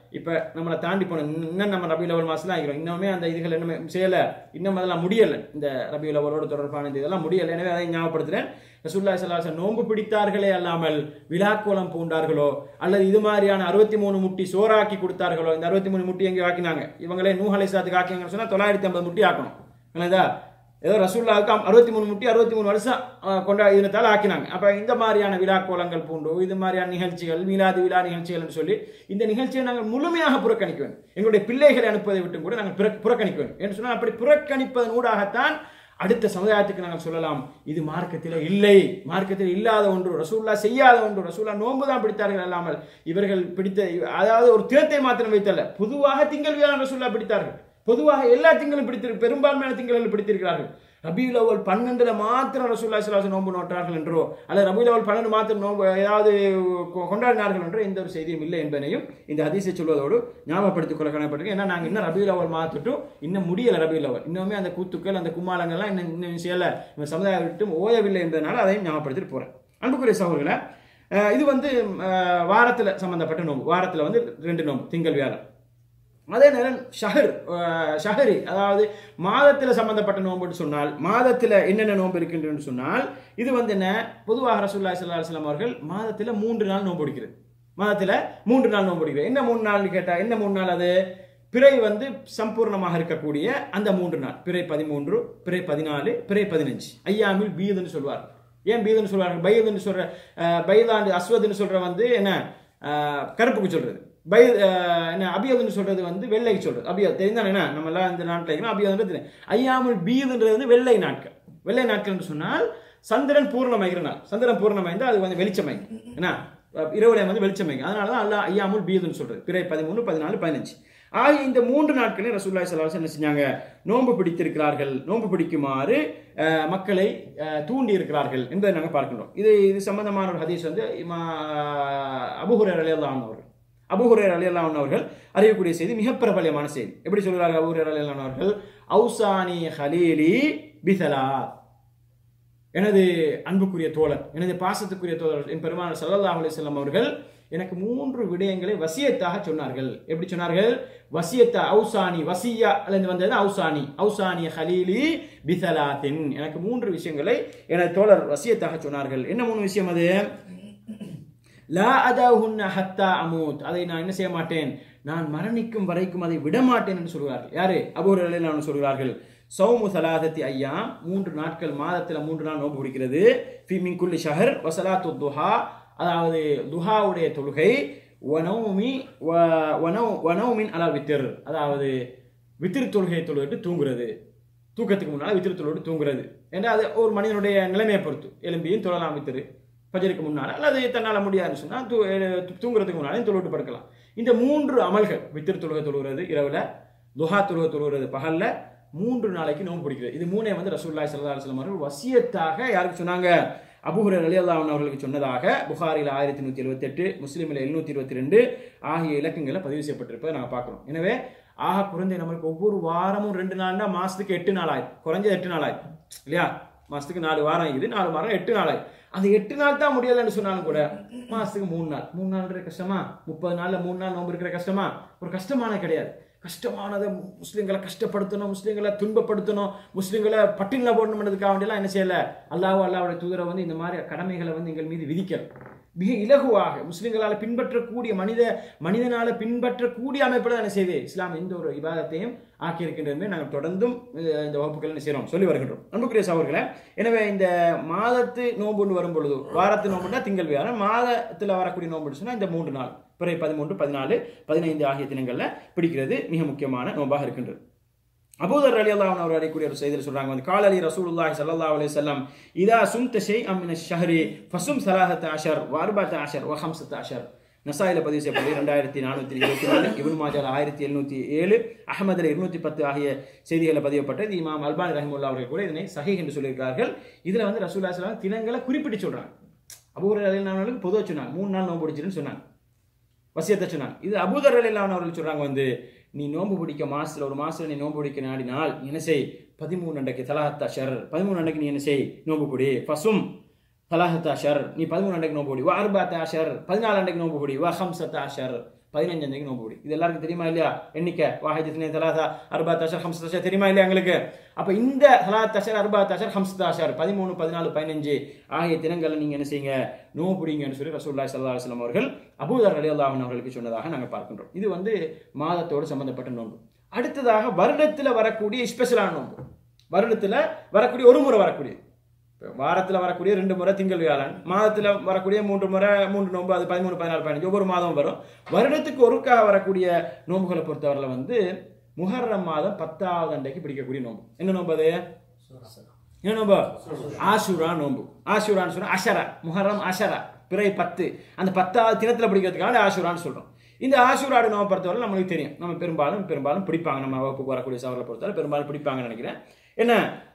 இப்போ நம்மளை தாண்டி போன இன்னும் நம்ம ரபி லெவல் மாதம் தான் ஆகிறோம் இன்னுமே அந்த இதுகள் இன்னுமே செய்யலை இன்னும் அதெல்லாம் முடியலை இந்த ரபி லெவலோடு தொடர்பான இந்த இதெல்லாம் முடியலை எனவே அதை ஞாபகப்படுத்துகிறேன் ரசூல்லா சல்லாஹ் நோன்பு பிடித்தார்களே அல்லாமல் விழாக்கோலம் பூண்டார்களோ அல்லது இது மாதிரியான அறுபத்தி மூணு முட்டி சோறாக்கி கொடுத்தார்களோ இந்த அறுபத்தி மூணு முட்டி எங்கே ஆக்கினாங்க இவங்களே நூஹலை சாத்துக்கு ஆக்கினாங்கன்னு சொன்னால் தொள்ளாயிரத்தி ஐம்பது முட்டி ஆக்கணும் என்னதா ஏதோ ரசூல்லாவுக்கு அறுபத்தி மூணு முட்டி அறுபத்தி மூணு வருஷம் அஹ், கொண்டா இருந்ததால் ஆக்கினாங்க அப்போ இந்த மாதிரியான விழா கோலங்கள் பூண்டு இது மாதிரியான நிகழ்ச்சிகள் மீளாது விழா நிகழ்ச்சிகள்னு சொல்லி இந்த நிகழ்ச்சியை நாங்கள் முழுமையாக புறக்கணிக்க வேண்டும் எங்களுடைய பிள்ளைகளை அனுப்புவதை விட்டும் கூட நாங்கள் புற- புறக்கணிக்க வேண்டும் என்று சொன்னால் அப்படி புறக்கணிப்பதன் ஊடாகத்தான் அடுத்த சமுதாயத்துக்கு நாங்கள் சொல்லலாம் இது மார்க்கத்தில் இல்லை மார்க்கத்தில் இல்லாத ஒன்று ரசூல்லா செய்யாத ஒன்று ரசூல்லா நோன்பு தான் பிடித்தார்கள் அல்லாமல் இவர்கள் பிடித்த அதாவது ஒரு தினத்தை மாத்திரம் வைத்தல்ல பொதுவாக திங்கள் விழா ரசூல்லா பிடித்தார்கள் பொதுவாக எல்லா திங்களும் பிடித்திரு பெரும்பான்மையான திங்களில் பிடித்திருக்கிறார்கள் ரபியுல் அவல் பன்னெண்டுல மாத்திரம் ரசூல்லா சிலாசு நோன்பு நோட்டார்கள் என்றோ அல்லது ரபியுல் அவல் பன்னெண்டு மாத்திரம் நோன்பு ஏதாவது கொ- கொண்டாடினார்கள் என்றோ எந்த ஒரு செய்தியும் இல்லை என்பதனையும் இந்த ஹதீஸை சொல்வதோடு ஞாபகப்படுத்திக் கொள்ள கடமைப்பட்டிருக்கேன் ஏன்னா நாங்கள் இன்னும் ரபியுல் அவல் மாத்திட்டும் இன்னும் முடியல ரபியுல் அவல் இன்னுமே அந்த கூத்துக்கள் அந்த கும்மாளங்கள்லாம் இன்னும் இன்னும் செய்யல இந்த சமுதாயம் விட்டும் ஓயவில்லை என்பதனால அதையும் ஞாபகப்படுத்திட்டு போறேன் அன்புக்குரிய சகோதரர்களை அஹ் இது வந்து அஹ், வாரத்துல சம்பந்தப்பட்ட நோன்பு வாரத்துல வந்து ரெண்டு நோன்பு திங்கள் வியாழன் அதே நேரம் ஷஹர் அஹ், ஷஹரி அதாவது மாதத்தில் சம்பந்தப்பட்ட நோன்புன்னு சொன்னால் மாதத்தில் என்னென்ன நோன்பு இருக்கின்றன்னு சொன்னால் இது வந்து என்ன பொதுவாக ரசூல்லா ஸல்லல்லாஹு அலைஹி வஸல்லம் அவர்கள் மாதத்தில் மூன்று நாள் நோன்பு பிடிக்கிறது மாதத்தில் மூன்று நாள் நோன்பு பிடிக்கிறது என்ன மூணு நாள்னு கேட்டால் என்ன மூணு நாள் அது பிறை வந்து சம்பூர்ணமாக இருக்கக்கூடிய அந்த மூன்று நாள் பிறை பதிமூன்று பிறை பதினாலு பிறை பதினஞ்சு ஐயாமில் பீதுன்னு சொல்வார் ஏன் பீதுன்னு சொல்வார்கள் பைதுன்னு சொல்ற அஹ், பைதாண்டு அஸ்வதுன்னு சொல்ற வந்து என்ன அஹ், கருப்புக்கு சொல்றது பை அஹ், என்ன அபியதுன்னு சொல்றது வந்து வெள்ளைக்கு சொல்றது அபியத் தெரிந்தானே என்ன நம்ம எல்லாம் இந்த நாட்டில் இருக்கிறோம் அபியதுன்றது தெரியும். ஐயாமுல் பீதுன்றது வந்து வெள்ளை நாட்கள் வெள்ளை நாட்கள் என்று சொன்னால் சந்திரன் பூர்ணமாகிற நாள் சந்திரன் பூர்ணமாயிருந்தா அது வந்து வெளிச்சமாயிரும் என்ன அஹ், இரவு நேரம் வந்து வெளிச்சமாயிரும் அதனால தான் அல்லாஹ் ஐயாமுல் பீதுன்னு சொல்றது பிறை பதிமூணு பதினாலு பதினஞ்சு ஆகிய இந்த மூன்று நாட்களையும் ரசூல்லாய் சலாஹ் என்ன செஞ்சாங்க நோன்பு பிடித்திருக்கிறார்கள் நோன்பு பிடிக்குமாறு அஹ், மக்களை அஹ், தூண்டி இருக்கிறார்கள் என்பதை நாங்கள் பார்க்கின்றோம் இது இது சம்பந்தமான ஒரு ஹதீஸ் வந்து இமா அபுஹுரர் அலியல்லான் அவர்கள் அபுஹுரர் அலியல்லான் அவர்கள் அறியக்கூடிய செய்தி மிக பிரபலமான செய்தி எப்படி சொல்கிறார்கள் அபுஹுரர் அலியல்லான் அவர்கள் அவுசானி ஹலீலி பிசலா எனது அன்புக்குரிய தோழர் எனது பாசத்துக்குரிய தோழர் என் பெருமானார் ஸல்லல்லாஹு அலைஹி வஸல்லம் அவர்கள் எனக்கு மூன்று விடயங்களை வசியத்தாக சொன்னார்கள் எப்படி சொன்னார்கள் வசியத்தா அவுசானி வசியா அல்லது வந்தது அவுசானி அவுசானி ஹலீலி பிசலாத்தின் எனக்கு மூன்று விஷயங்களை எனது தோழர் வசியத்தாக சொன்னார்கள் என்ன மூணு விஷயம் அது லா அதாஹுன்ன ஹத்தா அமூத் அதை நான் என்ன செய்ய மாட்டேன் நான் மரணிக்கும் வரைக்கும் அதை விட மாட்டேன் என்று சொல்கிறார்கள் யாரு அபூர் நான் சொல்கிறார்கள் சௌமு சலாதத்தி ஐயா மூன்று நாட்கள் மாதத்தில் மூன்று நாள் நோன்பு பிடிக்கிறது ஃபி மின் குல்லி ஷஹர் வசலாத்து துஹா அதாவது துஹாவுடைய தொழுகை வனௌமி வ- வனௌ- வனௌமின் அலா வித்திர் அதாவது வித்திரு தொழுகையை தொழுகிட்டு தூங்குறது தூக்கத்துக்கு முன்னால் வித்திரு தொழுவிட்டு தூங்குறது ஏன்னா அது ஒரு மனிதனுடைய நிலைமையை பொறுத்து எலும்பியும் தொழலாம் வித்திரு ஃபஜருக்கு முன்னால் அல்லது தன்னால் முடியாதுன்னு சொன்னால் தூ எ- தூங்குறதுக்கு முன்னாலே தொழுவிட்டு படுக்கலாம் இந்த மூன்று அமல்கள் வித்திரு தொழுகை தொழுகிறது இரவில் துஹா தொழுகை தொழுகிறது பகல்ல மூன்று நாளைக்கு நோன்பு பிடிக்கிறது இது மூணே வந்து ரசூல்லாய் சல்லா அலுவலம் அவர்கள் வசியத்தாக யாருக்கு சொன்னாங்க அபுஹுரர் அலி அல்லாஹ் அவர்களுக்கு சொன்னதாக புகாரில் ஆயிரத்தி நூற்றி எழுபத்தெட்டு முஸ்லீமில் எழுநூற்றி இருபத்தி ரெண்டு ஆகிய இலக்கங்களை பதிவு செய்யப்பட்டிருப்பதை நாங்கள் பார்க்குறோம் எனவே ஆக குறைந்த நம்மளுக்கு ஒவ்வொரு வாரமும் ரெண்டு நாள்னா மாசத்துக்கு எட்டு நாள் ஆயிடும் குறைஞ்சது எட்டு நாள் ஆயிடும் இல்லையா மாசத்துக்கு நாலு வாரம் இது நாலு வாரம் எட்டு நாள் ஆயிடும் அந்த எட்டு நாள் தான் முடியலைன்னு சொன்னாலும் கூட மாசத்துக்கு மூணு நாள் மூணு நாள்ன்ற கஷ்டமா முப்பது நாள்ல மூணு நாள் நோம்பு இருக்கிற கஷ்டமா ஒரு கஷ்டமான கிடையாது கஷ்டமானதை முஸ்லீம்களை கஷ்டப்படுத்தணும் முஸ்லீம்களை துன்பப்படுத்தணும் முஸ்லீம்களை பட்டினில் போடணும்ன்றதுக்காக வேண்டியெல்லாம் என்ன செய்யல அல்லாஹ் அல்லாவுடைய தூதரை வந்து இந்த மாதிரி கடமைகளை வந்து எங்கள் மீது விதிக்கல மிக இலகுவாக முஸ்லிம்களால் பின்பற்றக்கூடிய மனித மனிதனால பின்பற்றக்கூடிய அமைப்பில் என்ன செய்யுது இஸ்லாம் எந்த ஒரு இபாதத்தையும் ஆக்கியிருக்கின்றது நாங்கள் தொடர்ந்தும் அஹ், இந்த வகுப்புகள் என்ன செய்கிறோம் சொல்லி வருகின்றோம் அன்புக்குரிய சகோதரர்களே எனவே இந்த மாதத்து நோன்புன்னு வரும் பொழுது வாரத்து நோன்புனா திங்கள் வியாழன் மாதத்தில் வரக்கூடிய நோன்புன்னு சொன்னால் இந்த மூன்று நாள் பிறை பதிமூன்று பதினாலு பதினைந்து ஆகிய தினங்களில் பிடிக்கிறது மிக முக்கியமான நோன்பாக இருக்கின்றது அபூதர் அலி அல்லாஹ் அவர் அடையக்கூடிய ஒரு செய்தியில் சொல்றாங்க வந்து கால் அலி ரசூலுல்லாஹி ஸல்லல்லாஹு அலைஹி வஸல்லம் இதா சும்த ஷைஅம் மின ஷஹரி ஃபசும் ஸலாஹத அஷர் வ அர்பஅத அஷர் வ ஹம்ஸத அஷர் நசாயில பதிவு செய்யப்பட்டது ரெண்டாயிரத்தி நானூற்றி இருபத்தி நாலு இபுன் மாஜால் ஆயிரத்தி எழுநூற்றி ஏழு அகமதில் இருநூற்றி பத்து ஆகிய செய்திகளை பதியப்பட்டது இது இமாம் அல்பானி ரஹிமுல்லா அவர்கள் கூட இதனை சஹீஹ் என்று சொல்லியிருக்கிறார்கள் இதில் வந்து ரசூல்லா ஸல்லல்லாஹு தினங்களை குறிப்பிட்டு சொல்றாங்க அபூர் அலி அவர்களுக்கு பொதுவாக சொன்னாங்க மூணு நாள் நோன்பு பிடிச்சிருன்னு சொன்னாங்க வசியத்தை சொன்னாங்க இது அபூதர் அலிலான் அவர்கள் சொல்றாங்க வந்து நீ நோன்பு பிடிக்க மாசத்துல ஒரு மாசத்துல நீ நோன்பு பிடிக்க நாடினால் நீ என்ன செய் பதிமூணு அண்டைக்கு தலாஹத்தா ஷர் பதிமூணு அண்டைக்கு நீ என்ன செய் நோன்பு பிடி ஃபசும் தலாஹத்தா ஷர் நீ பதிமூணு அண்டைக்கு நோன்பு பிடி வா அர்பாத்தா ஷர் பதினாலு அண்டைக்கு நோன்பு பிடி வா ஹம்சத்தா ஷர் பதினஞ்சாம் தேதி நோம்பு பிடி இது எல்லாருக்கும் தெரியுமா இல்லையா எண்ணிக்கை வாஹித் இத்னே தலாதா அர்பா தஷர் ஹம்ஸ் தஷர் தெரியுமா இல்லையா எங்களுக்கு அப்ப இந்த ஹலாத் தஷர் அர்பா தஷர் ஹம்ஸ் தஷர் பதிமூணு பதினாலு பதினஞ்சு ஆகிய தினங்களை நீங்க என்ன செய்யுங்க நோம்பு பிடிங்கன்னு சொல்லி ரசூல்லாய் சல்லா அலுவலம் அவர்கள் அபூதர் அலி அல்லாஹன் அவர்களுக்கு சொன்னதாக நாங்கள் பார்க்கின்றோம் இது வந்து மாதத்தோடு சம்பந்தப்பட்ட நோன்பு அடுத்ததாக வருடத்துல வரக்கூடிய ஸ்பெஷலான நோன்பு வருடத்துல வரக்கூடிய ஒரு முறை வரக்கூடிய இப்ப வாரத்துல வரக்கூடிய ரெண்டு முறை திங்கள் வியாழன் மாதத்துல வரக்கூடிய மூன்று முறை மூன்று நோன்பு அது பதிமூணு பதினாலு பதினஞ்சு ஒவ்வொரு மாதம் வரும் வருடத்துக்கு ஒருக்காக வரக்கூடிய நோன்புகளை பொறுத்தவரையில் வந்து முஹர்ரம் மாதம் பத்தாவது அன்றைக்கு பிடிக்கக்கூடிய நோன்பு என்ன நோன்பு அது என்ன நோன்பு ஆசுரா நோன்பு ஆசுரான்னு சொன்னா அஷரா முஹர்ரம் அஷரா பிறை பத்து அந்த பத்தாவது தினத்துல பிடிக்கிறதுக்காக ஆசுரான்னு சொல்றோம் இந்த ஆசூராடு நோவை பொறுத்தவரை நம்மளுக்கு தெரியும் நம்ம பெரும்பாலும் பெரும்பாலும் பிடிப்பாங்க நம்ம வகுப்புக்கு வரக்கூடிய சவர்களை பொறுத்தவரை பெரும்பாலும் பிடிப்பாங்கன்னு நினைக்கிறேன் என்ன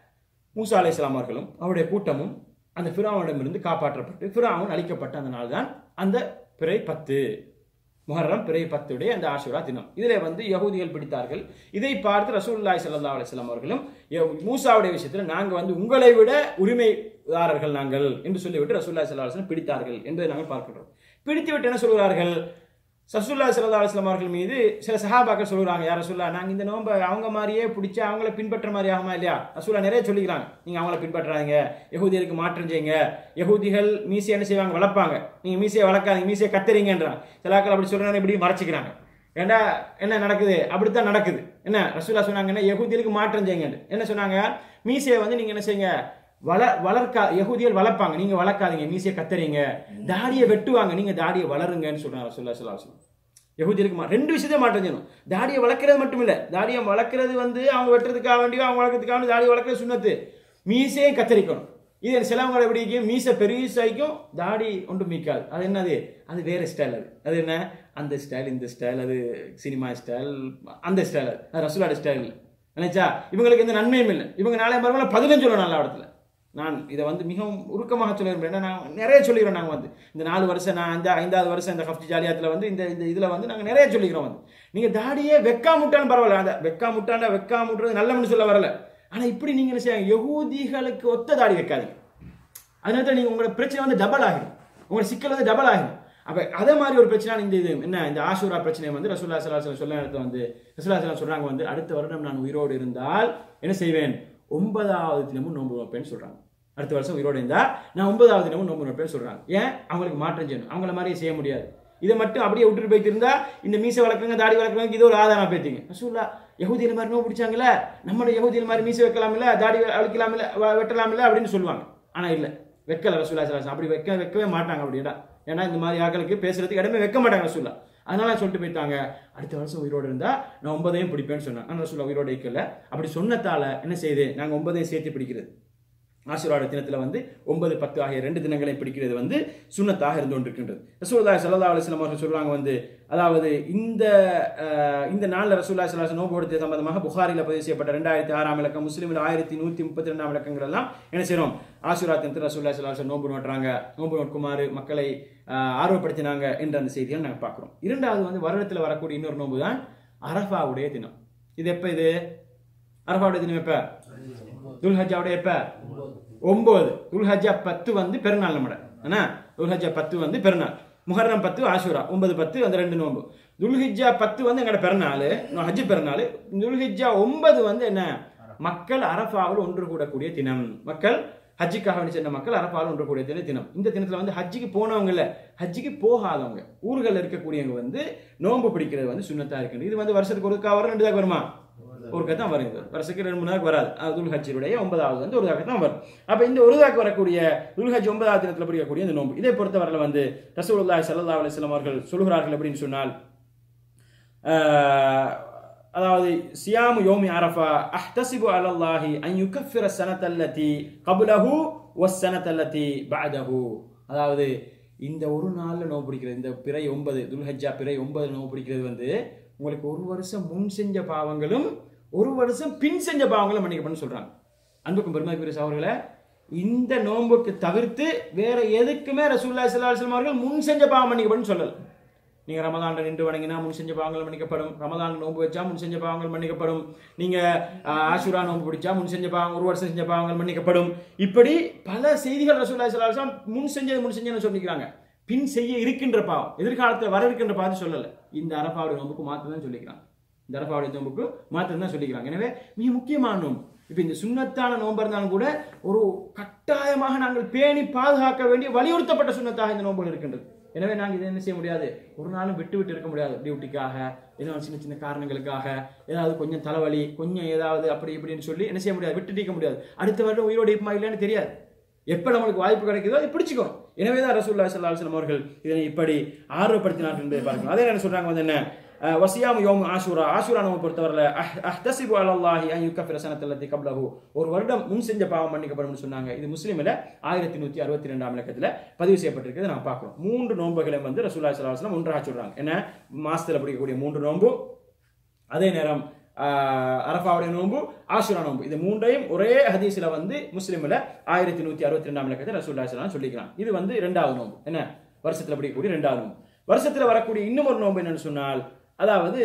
மூசா அலை அவர்களும் அவருடைய கூட்டமும் அந்த ஃபிராவனிடமிருந்து காப்பாற்றப்பட்டு ஃபிராவன் அழிக்கப்பட்ட அந்த நாள் தான் அந்த பிறை பத்து முஹர்ரம் பிறை பத்துடைய அந்த ஆஷுரா தினம் இதில் வந்து யகூதிகள் பிடித்தார்கள் இதை பார்த்து ரசூலுல்லாஹி ஸல்லல்லாஹு அலைஹி வஸல்லம் அவர்களும் ய- மூசாவுடைய விஷயத்தில் நாங்கள் வந்து உங்களை விட உரிமைதாரர்கள் நாங்கள் என்று சொல்லிவிட்டு ரசூலுல்லாஹி ஸல்லல்லாஹு அலைஹி வஸல்லம் பிடித்தார்கள் என்பதை நாங்கள் பார்க்கிறோம் பிடித்து விட்டு என்ன சொல்கிறார்கள் சசுல்லா சல்லா அலுவலாம் அவர்கள் மீது சில சஹாபாக்கள் சொல்லுறாங்க யார் ரசூல்லா நாங்கள் இந்த நோன்பை அவங்க மாதிரியே பிடிச்சி அவங்கள பின்பற்ற மாதிரி ஆகுமா இல்லையா ரசூல்லா நிறைய சொல்லிக்கிறாங்க நீங்கள் அவங்கள பின்பற்றாதீங்க யகூதியருக்கு மாற்றம் செய்யுங்க யகூதிகள் மீசை என்ன செய்வாங்க வளர்ப்பாங்க நீங்கள் மீசையை வளர்க்காதீங்க மீசையை கத்துறீங்கன்றாங்க சிலாக்கள் அப்படி சொல்கிறாங்க இப்படி மறைச்சிக்கிறாங்க ஏண்டா என்ன நடக்குது அப்படித்தான் நடக்குது என்ன ரசூல்லா சொன்னாங்க என்ன யகூதியருக்கு மாற்றம் செய்யுங்க என்ன சொன்னாங்க மீசையை வந்து நீங்கள் என்ன செய்யுங்க வள வளர்க்கா யகூதியல் வளர்ப்பாங்க நீங்க வளர்க்காதீங்க மீசையை கத்தறீங்க தாடியை வெட்டுவாங்க நீங்க தாடியை வளருங்கன்னு சொல்றாங்க சொல்லா சொல்லா யகூதியலுக்கு மா- ரெண்டு விஷயத்தை மாற்றம் செய்யணும் தாடியை வளர்க்கறது மட்டும் இல்ல தாடியை வளர்க்கறது வந்து அவங்க வெட்டுறதுக்காக வேண்டியோ அவங்க வளர்க்கறதுக்காக வேண்டிய தாடியை வளர்க்கறது சுண்ணத்து மீசையும் கத்தரிக்கணும் இது சிலவங்களை எப்படி இருக்கும், மீசை பெருசாய்க்கும் தாடி ஒன்றும் மீக்காது அது என்னது அது வேற ஸ்டைல் அது அது என்ன அந்த ஸ்டைல் இந்த ஸ்டைல் அது சினிமா ஸ்டைல் அந்த ஸ்டைல் அது அது ரசூலாட ஸ்டைல் இல்லை நினைச்சா இவங்களுக்கு எந்த நன்மையும் இல்லை இவங்க நாளை மறுபடியும் பதினஞ்சு சொல்லணும் நல்ல இடத்துல நான் இதை வந்து மிகவும் உருக்கமாக சொல்ல விரும்புகிறேன் ஏன்னா நான் நிறைய சொல்லிக்கிறோம் நாங்கள் வந்து இந்த நாலு வருஷம் நான் இந்த ஐந்தாவது வருஷம் இந்த ஹஃப்டி ஜாலியாத்தில் வந்து இந்த இந்த இதில் வந்து நாங்கள் நிறைய சொல்லிக்கிறோம் வந்து நீங்கள் தாடியே வெக்கா முட்டான்னு பரவாயில்ல அந்த வெக்கா முட்டாண்டா வெக்கா முட்டுறது நல்லவன்னு சொல்ல வரல ஆனால் இப்படி நீங்கள் என்ன செய்யுங்க யகூதிகளுக்கு ஒத்த தாடி வைக்காதீங்க அதனால தான் நீங்கள் உங்களோட பிரச்சனை வந்து டபுள் ஆகிடும் உங்களோட சிக்கல் வந்து டபுள் ஆகிடும் அப்போ அதே மாதிரி ஒரு பிரச்சனை இந்த இது என்ன இந்த ஆசூரா பிரச்சனை வந்து ரசூல்லா சலாஹ் சொல்ல இடத்துல வந்து ரசூல்லா சலாஹ் சொல்றாங்க வந்து அடுத்த வருடம் நான் உயிரோடு இருந்தால் என்ன செய்வேன் ஒன்பதாவது தினமும் நோன்பு வைப்பேன்னு சொல்றாங்க அடுத்த வருஷம் உயிரோடு இருந்தா நான் ஒன்பதாவது தினமும் நோன்பு வைப்பேன்னு சொல்றாங்க ஏன் அவங்களுக்கு மாற்றம் செய்யணும் அவங்கள மாதிரி செய்ய முடியாது இதை மட்டும் அப்படியே விட்டுட்டு போயிட்டு இருந்தா இந்த மீசை வளர்க்குறவங்க தாடி வளர்க்குறவங்க இது ஒரு ஆதாரம் பேத்திங்க ரசூல்லா யகுதியில் மாதிரி நோவு பிடிச்சாங்கல்ல நம்மளோட யகுதியில் மாதிரி மீசை வைக்கலாமில்ல தாடி அழிக்கலாமில்ல வ- வெட்டலாமில்ல அப்படின்னு சொல்லுவாங்க ஆனா இல்ல வைக்கல ரசூல்லா சலாஸ் அப்படி வைக்க வைக்கவே மாட்டாங்க அப்படின்னா ஏன்னா இந்த மாதிரி ஆட்களுக்கு பேசுறதுக்கு இடமே வைக்க மாட்டாங்க ரசூல்லா அதனால சொல்லிட்டு போயிட்டாங்க அடுத்த வருஷம் உயிரோடு இருந்தா நான் ஒன்பதையும் பிடிப்பேன்னு சொன்னாங்க ஆனால் ரசூல்லா உயிரோடு வைக்கல அப்படி சொன்னதால என்ன செய்யுது நாங்க ஒன்பதையும் சேர்த்து பிடிக்கிறது ஆசீர்வாத தினத்துல வந்து ஒன்பது பத்து ஆகிய ரெண்டு தினங்களை பிடிக்கிறது வந்து சுண்ணத்தாக இருந்து கொண்டிருக்கின்றது ரசூல்லா சல்லா அலிஸ்லாம் அவர்கள் சொல்றாங்க வந்து அதாவது இந்த அஹ், இந்த நாளில் ரசூல்லா சல்லா நோன்பு கொடுத்த சம்பந்தமாக புகாரில் பதிவு செய்யப்பட்ட ரெண்டாயிரத்தி ஆறாம் இலக்கம் முஸ்லீமில் ஆயிரத்தி நூற்றி முப்பத்தி ரெண்டாம் இலக்கங்கள் எல்லாம் என்ன செய்றோம் ஆசீர்வா தினத்தில் ரசூல்லா சல்லா நோன்பு நோட்டுறாங்க நோன்பு நோக்குமாறு மக்களை அஹ், ஆர்வப்படுத்தினாங்க என்ற அந்த செய்தியை நாங்கள் பார்க்குறோம் இரண்டாவது வந்து வருடத்தில் வரக்கூடிய இன்னொரு நோன்பு தான் அரஃபாவுடைய தினம் இது எப்போ இது அரஃபாவுடைய தினம் எப்போ துல்ஹஜாவுடைய எப்ப ஒன்பது துல்ஹஜா பத்து வந்து பெருநாள் நம்மட என்ன துல்ஹஜா பத்து வந்து பெருநாள் முஹர்ரம் பத்து ஆஷூரா ஒன்பது பத்து அந்த ரெண்டு நோன்பு துல்ஹிஜா பத்து வந்து எங்களோட பிறநாள் ஹஜ்ஜு பிறநாள் துல்ஹிஜா ஒன்பது வந்து என்ன மக்கள் அரஃபாவில் ஒன்று கூடக்கூடிய தினம் மக்கள் ஹஜ்ஜுக்காக வேண்டி சென்ற மக்கள் அரஃபாவில் ஒன்று கூடிய தின- தினம் இந்த தினத்துல வந்து ஹஜ்ஜுக்கு போனவங்க இல்ல ஹஜ்ஜுக்கு போகாதவங்க ஊர்களில் இருக்கக்கூடியவங்க வந்து நோன்பு பிடிக்கிறது வந்து சுண்ணத்தா இருக்கு இது வந்து வருஷத்துக்கு ஒருக்கா வரும் ரெண்டு தான் வருமா ஒரு தான் வரும் இது வருஷத்துக்கு ரெண்டு மூணு நாளுக்கு வராது அது துல்ஹஜ்ஜினுடைய ஒன்பதாவது வந்து ஒரு தாக்கு தான் வரும் அப்ப இந்த ஒரு தாக்கு வரக்கூடிய துல்ஹஜ் ஒன்பதாவது தினத்துல பிடிக்கக்கூடிய இந்த நோன்பு இதை பொறுத்தவரையில் வந்து ரசூலுல்லாஹி ஸல்லல்லாஹு அலைஹி வஸல்லம் அவர்கள் சொல்கிறார்கள் அப்படின்னு சொன்னால் ஆஹ், அதாவது சியாமு யோமி அரஃபா அஹ்தசிபு அலல்லாஹி அன் யுகஃபிர சனத்தல்லதி கபுலஹு வஸ் சனத்தல்லதி பஅதஹு அதாவது இந்த ஒரு நாள்ல நோவு பிடிக்கிறது இந்த பிறை ஒன்பது துல்ஹஜ்ஜா பிறை ஒன்பது நோவு பிடிக்கிறது வந்து உங்களுக்கு ஒரு வருஷம் முன் செஞ்ச பாவங்களும் ஒரு வருஷம் பின் செஞ்ச பாவங்களும் மன்னிக்கப்படும் சொல்றாங்க அன்புக்கும் பெருமைக்குரிய அவர்களை இந்த நோன்புக்கு தவிர்த்து வேற எதுக்குமே ரசூல்லா ஸல்லல்லாஹு அலைஹி வஸல்லம் அவர்கள் முன் செஞ்ச பாவம் மன்னிக்கப்படும் சொல்லல நீங்க ரமதான்ல நின்று வணங்கினா முன் செஞ்ச பாவங்கள் மன்னிக்கப்படும் ரமதான் நோன்பு வச்சா முன் செஞ்ச பாவங்கள் மன்னிக்கப்படும் நீங்க ஆஹ், ஆஷுரா நோன்பு பிடிச்சா முன் செஞ்ச பாவம் ஒரு வருஷம் செஞ்ச பாவங்கள் மன்னிக்கப்படும் இப்படி பல செய்திகள் ரசூல்லா ஸல்லல்லாஹு அலைஹி வஸல்லம் முன் செஞ்சது முன் செஞ்சதுன்னு சொல்லிக்கிறாங்க பின் செய்ய இருக்கின்ற பாவம் எதிர்காலத்தில் வர இருக்கின்ற பாவம் சொல்லல இந்த அரபாவுடைய நோம்புக்கு மாற்றம் தான் சொல்லிக்கிறாங்க இந்த அரபாவுடைய நோம்புக்கு மாற்றம் தான் சொல்லிக்கிறாங்க எனவே மிக முக்கியமான நோம்பு இப்போ இந்த சுண்ணத்தான நோம்பு இருந்தாலும் கூட ஒரு கட்டாயமாக நாங்கள் பேணி பாதுகாக்க வேண்டிய வலியுறுத்தப்பட்ட சுண்ணத்தாக இந்த நோம்புகள் இருக்கின்றது எனவே நாங்கள் இதை என்ன செய்ய முடியாது ஒரு நாளும் விட்டு விட்டு இருக்க முடியாது டியூட்டிக்காக ஏதாவது சின்ன சின்ன காரணங்களுக்காக ஏதாவது கொஞ்சம் தலைவலி கொஞ்சம் ஏதாவது அப்படி இப்படின்னு சொல்லி என்ன செய்ய முடியாது விட்டு இருக்க முடியாது அடுத்த வருடம் உயிரோடு இருப்பமா இல்லைன்னு தெரியாது எப்போ நம்மளுக்கு வாய்ப்பு கிடைக்குதோ அதை பிடிச்சிக்கணும் எனவே தான் ரசூல்லா சல்லா அலுவலம் அவர்கள் இதனை இப்படி ஆர்வப்படுத்தினார் என்பதை பார்க்கணும் அதே என்ன சொல்றாங்க வந்து என்ன அஹ், வசியாமு யோம் ஆஷூரா ஆஷூரா நம்ம பொறுத்தவரையில் அஹ் அஹ்தசிபு அலல்லாஹி அன் யுக்கஃபிர சனத்தல்லத்தி கப்லஹு ஒரு வருடம் முன் செஞ்ச பாவம் மன்னிக்கப்படும்னு சொன்னாங்க இது முஸ்லீமில் ஆயிரத்தி நூற்றி அறுபத்தி ரெண்டாம் இலக்கத்தில் பதிவு செய்யப்பட்டிருக்கிறது நான் பார்க்குறோம் மூன்று நோன்புகளை வந்து ரசூல்லா சல்லா அலுவலம் ஒன்றாக சொல்றாங்க என்ன மாசத்தில் பிடிக்கக்கூடிய மூன்று நோன்பு அதே நேரம் ஆஹ், அரஃபாவுடைய நோன்பு ஆசுரா நோன்பு இது மூன்றையும் ஒரே ஹதீஸ்ல வந்து முஸ்லிம்ல ஆயிரத்தி நூத்தி அறுபத்தி ரெண்டாம் இலக்கத்தை ரசூல்லா ஸல்லல்லாஹு சொல்லிக்கிறான் இது வந்து இரண்டாவது நோன்பு என்ன வருஷத்துல பிடிக்கக்கூடிய இரண்டாவது நோன்பு வருஷத்துல வரக்கூடிய இன்னும் ஒரு நோன்பு என்னன்னு சொன்னால் அதாவது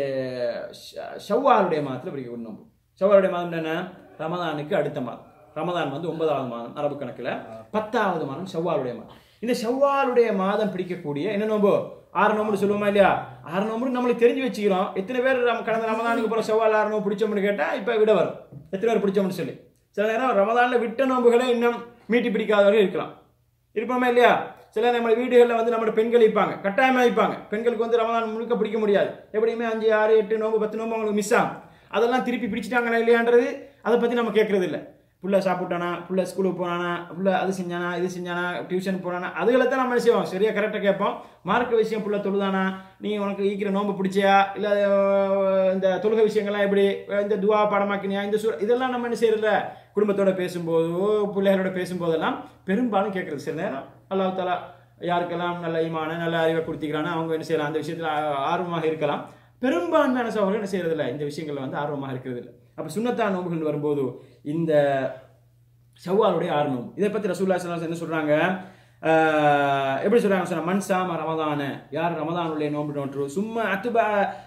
ஷ- ஷவ்வாலுடைய மாதத்துல பிடிக்கக்கூடிய நோன்பு ஷவ்வாலுடைய மாதம் என்ன ரமதானுக்கு அடுத்த மாதம் ரமதான் வந்து ஒன்பதாவது மாதம் அரபு கணக்குல பத்தாவது மாதம் ஷவ்வாலுடைய மாதம் இந்த ஷவ்வாலுடைய மாதம் பிடிக்கக்கூடிய என்ன நோம்பு ஆறு நோம்புன்னு சொல்லுவோமா இல்லையா ஆறு நோம்பு நம்மளுக்கு தெரிஞ்சு வச்சுக்கிறோம் எத்தனை பேர் நம்ம கடந்த ரமதானுக்கு போகிற செவ்வால் ஆறு நோம்பு பிடிச்சோம்னு கேட்டால் இப்போ விட வரும் எத்தனை பேர் பிடிச்சோம்னு சொல்லி சில நேரம் ரமதானில் விட்ட நோம்புகளை இன்னும் மீட்டி பிடிக்காதவர்கள் இருக்கலாம் இருப்போமா இல்லையா சில நம்ம வீடுகளில் வந்து நம்ம பெண்கள் இருப்பாங்க கட்டாயமாக இருப்பாங்க பெண்களுக்கு வந்து ரமதான் முழுக்க பிடிக்க முடியாது எப்படியுமே அஞ்சு ஆறு எட்டு நோம்பு பத்து நோம்பு அவங்களுக்கு மிஸ் ஆகும் அதெல்லாம் திருப்பி பிடிச்சிட்டாங்களா இல்லையான்றது அதை பற்றி நம்ம கேட்கறது இல்லை புள்ள சாப்பிட்டானா புள்ள ஸ்கூலுக்கு போனானா புள்ள அது செஞ்சானா இது செஞ்சானா டியூஷன் போனானா அதுகளை தான் நம்ம என்ன செய்வோம் சரியா கரெக்டாக கேட்போம் மார்க்க விஷயம் புள்ள தொழுதானா நீ உனக்கு ஈக்கிற நோம்பு பிடிச்சியா இல்லை இந்த தொழுகை விஷயங்கள்லாம் எப்படி இந்த துவா பாடமாக்கினியா இந்த சூ இதெல்லாம் நம்ம என்ன செய்யறதில்ல குடும்பத்தோட பேசும்போதோ பிள்ளைகளோட பேசும்போதெல்லாம் பெரும்பாலும் கேட்கறது சில நேரம் அல்லாஹ் தாலா யாருக்கெல்லாம் நல்ல ஈமான நல்ல அறிவை கொடுத்திக்கிறானோ அவங்க என்ன செய்யலாம் அந்த விஷயத்தில் ஆர்வமாக இருக்கலாம் பெரும்பான்மையான சகோதரர்கள் என்ன செய்யறதில்ல இந்த விஷயங்கள்ல வந்து ஆர்வமாக இருக்கிறது இல்லை அப்போ சுண்ணத்தா நோம்புகள் வரும்போது இந்த ஷவ்வாலுடைய ஆறு நோம்பு இதை பற்றி ரசூல்லா ஸல்லல்லாஹு அலைஹி வஸல்லம் என்ன சொல்றாங்க ஆஹ் எப்படி சொல்றாங்க சொன்னா மன் சாம ரமதான யார் ரமதானுடைய நோன்பு நோற்று சும்மா அத்துபா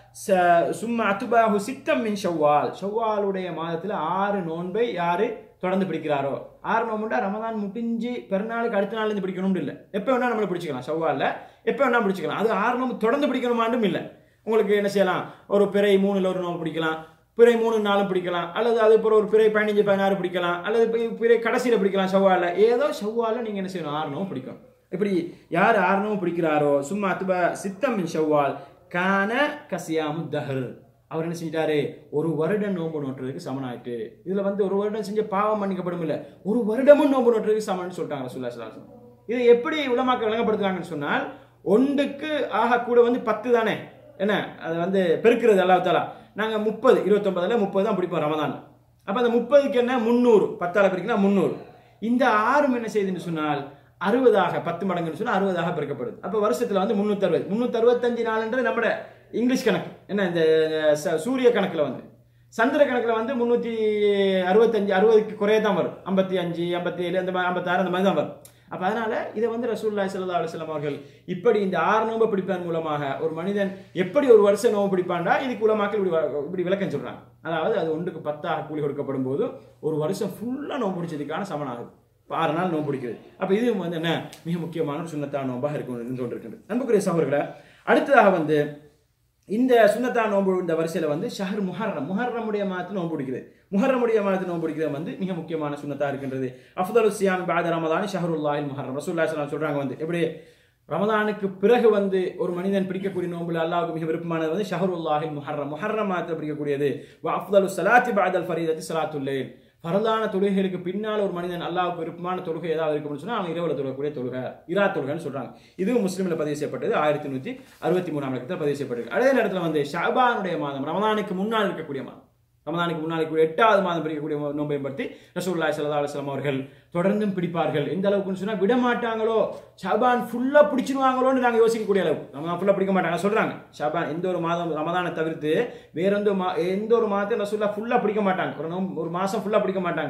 ச- சும்மா அத்துபாஹு சித்தம் மின் ஷவ்வால் ஷவ்வாலுடைய மாதத்துல ஆறு நோன்பை யாரு தொடர்ந்து பிடிக்கிறாரோ ஆறு நோம்புண்டா ரமதான் முடிஞ்சு பெருநாளுக்கு அடுத்த நாள் இருந்து பிடிக்கணும்னு இல்லை எப்போ வேணா நம்மளை பிடிச்சிக்கலாம் ஷவ்வால்ல எப்போ வேணா பிடிச்சிக்கலாம் அது ஆறு நோம்பு தொடர்ந்து பிடிக்கணுமாண்டும் இல்லை உங்களுக்கு என்ன செய்யலாம் ஒரு பிறை மூணுல ஒரு நோம்பு பிடிக்கலாம் பிறை மூணு நாளும் பிடிக்கலாம் அல்லது அது அப்புறம் ஒரு பிறை பதினஞ்சு பதினாறு பிடிக்கலாம் அல்லது பி- பிறை கடைசியில் பிடிக்கலாம் செவ்வால ஏதோ செவ்வால நீங்க என்ன செய்யணும் ஆறணும் பிடிக்கும் இப்படி யார் ஆறணும் பிடிக்கிறாரோ சும்மா அத்துப சித்தம் மின் செவ்வால் கான கசியாமு தஹர் அவர் என்ன செஞ்சிட்டாரு ஒரு வருடம் நோன்பு நோட்டுறதுக்கு சமனாயிட்டு இதுல வந்து ஒரு வருடம் செஞ்ச பாவம் மன்னிக்கப்படும் இல்ல ஒரு வருடமும் நோன்பு நோட்டுறதுக்கு சமன்னு சொல்லிட்டாங்க ரசூல்லா ஸல்லல்லாஹு அலைஹி வஸல்லம். இதை எப்படி உலமாக்க விளங்கப்படுத்துறாங்கன்னு சொன்னால் ஒன்றுக்கு ஆக கூட வந்து பத்து தானே என்ன அது வந்து பெருக்கிறது அல்லாஹ் தாலா நாங்க முப்பது இருபத்தொன்பதுல முப்பது தான் பிடிப்போம் ரமதான் அப்ப அந்த முப்பதுக்கு என்ன முந்நூறு பத்தால பிரிக்கலாம் முந்நூறு இந்த ஆறும் என்ன செய்யுதுன்னு சொன்னால் அறுபதாக பத்து மடங்குன்னு சொன்னா அறுபதாக பிறக்கப்படுது அப்ப வருஷத்துல வந்து முன்னூத்தி அறுபது முன்னூத்தி அறுபத்தஞ்சு நாள்ன்றது நம்ம இங்கிலீஷ் கணக்கு என்ன இந்த ச- சூரிய கணக்குல வந்து சந்திர கணக்குல வந்து முன்னூத்தி அறுபத்தஞ்சு அறுபதுக்கு குறைய தான் வரும் ஐம்பத்தி அஞ்சு ஐம்பத்தி ஏழு அந்த மாதிரி ஐம்பத்தாறு அந்த மாதிரி தான் வரும் அப்ப அதனால இதை வந்து ரசூல்லாய் ஸல்லல்லாஹு அலைஹி வஸல்லம் அவர்கள் இப்படி இந்த ஆறு நோன்பு பிடிப்பதன் மூலமாக ஒரு மனிதன் எப்படி ஒரு வருஷம் நோன்பு பிடிப்பான்டா இதுக்கு உலமாக்கள் இப்படி வ- இப்படி விளக்கம் சொல்றாங்க அதாவது அது ஒன்றுக்கு பத்தாக கூலி கொடுக்கப்படும் போது ஒரு வருஷம் ஃபுல்லா நோன்பு பிடிச்சதுக்கான சமனாகுது இப்ப ஆறு நாள் நோன்பு பிடிக்கிறது அப்ப இது வந்து என்ன மிக முக்கியமான ஒரு சுண்ணத்தான நோம்பாக இருக்கும் இருந்து கொண்டிருக்கின்றது அன்புக்குரிய சகோதரர்களை அடுத்ததாக வந்து இந்த சுன்னத்தா நோன்பு இந்த வரிசையில வந்து ஷஹர் முஹர்ரம் முஹர்ரமுடைய மாதத்தில் நோன்பு பிடிக்குது முஹர்ரமுடைய மாதத்தில் நோன்பு பிடிக்கிறது வந்து மிக முக்கியமான சுன்னத்தா இருக்கின்றது அஃதலு சியாம் பாத ரமதான் ஷஹருல்லாஹில் முஹர்ரம் ரசூல்லா ஸல்லல்லாஹு அலைஹி சொல்றாங்க வந்து எப்படி ரமதானுக்கு பிறகு வந்து ஒரு மனிதன் பிடிக்கக்கூடிய நோன்புல அல்லாஹ்வுக்கு மிக விருப்பமானது வந்து ஷஹருல்லாஹில் முஹர்ரம் முஹர்ரம் மாதத்தில் பிடிக்கக்கூடியது வ அஃதலு ஸலாத்தி பாதல் ஃபரீதத்தி ஸலாத்துல் லைல் பரதான தொழுகைகளுக்கு பின்னால் ஒரு மனிதன் அல்லாஹ்வுக்கு விருப்பமான தொழுகை ஏதாவது இருக்கும்னு சொன்னா அவன் இரவுல தொழக்கூடிய தொழுகை இரா தொழுகைன்னு சொல்றாங்க இதுவும் முஸ்லிம்ல பதிவு செய்யப்பட்டது ஆயிரத்தி நூத்தி அறுபத்தி மூணாம் லக்கத்தில் பதிவு செய்யப்பட்டிருக்கு அதே நேரத்தில் வந்து ஷாபானுடைய மாதம் ரமதானுக்கு முன்னால் இருக்கக்கூடிய மாதம் ரமதானுக்கு முன்னால் இருக்கக்கூடிய எட்டாவது மாதம் பிடிக்கக்கூடிய நோன்பை பற்றி ரசூலுல்லாஹி ஸல்லல்லாஹு அலைஹி வஸல்லம் அவர்கள் தொடர்ந்தும் பிடிப்பார்கள் எந்த அளவுக்குன்னு சொன்னா விட மாட்டாங்களோ ஷாபான் ஃபுல்லா பிடிச்சிருவாங்களோன்னு நாங்க யோசிக்கக்கூடிய அளவு ரமதான் ஃபுல்லா பிடிக்க மாட்டாங்க சொல்றாங்க ஷாபான் எந்த ஒரு மாதம் ரமதானை தவிர்த்து வேற எந்த மா எந்த ஒரு மாதத்தையும் ரசூல்லா ஃபுல்லா பிடிக்க மாட்டாங்க ஒரு நோம்பு ஒரு மாசம் ஃபுல்லா பிடிக்க மாட்டாங்க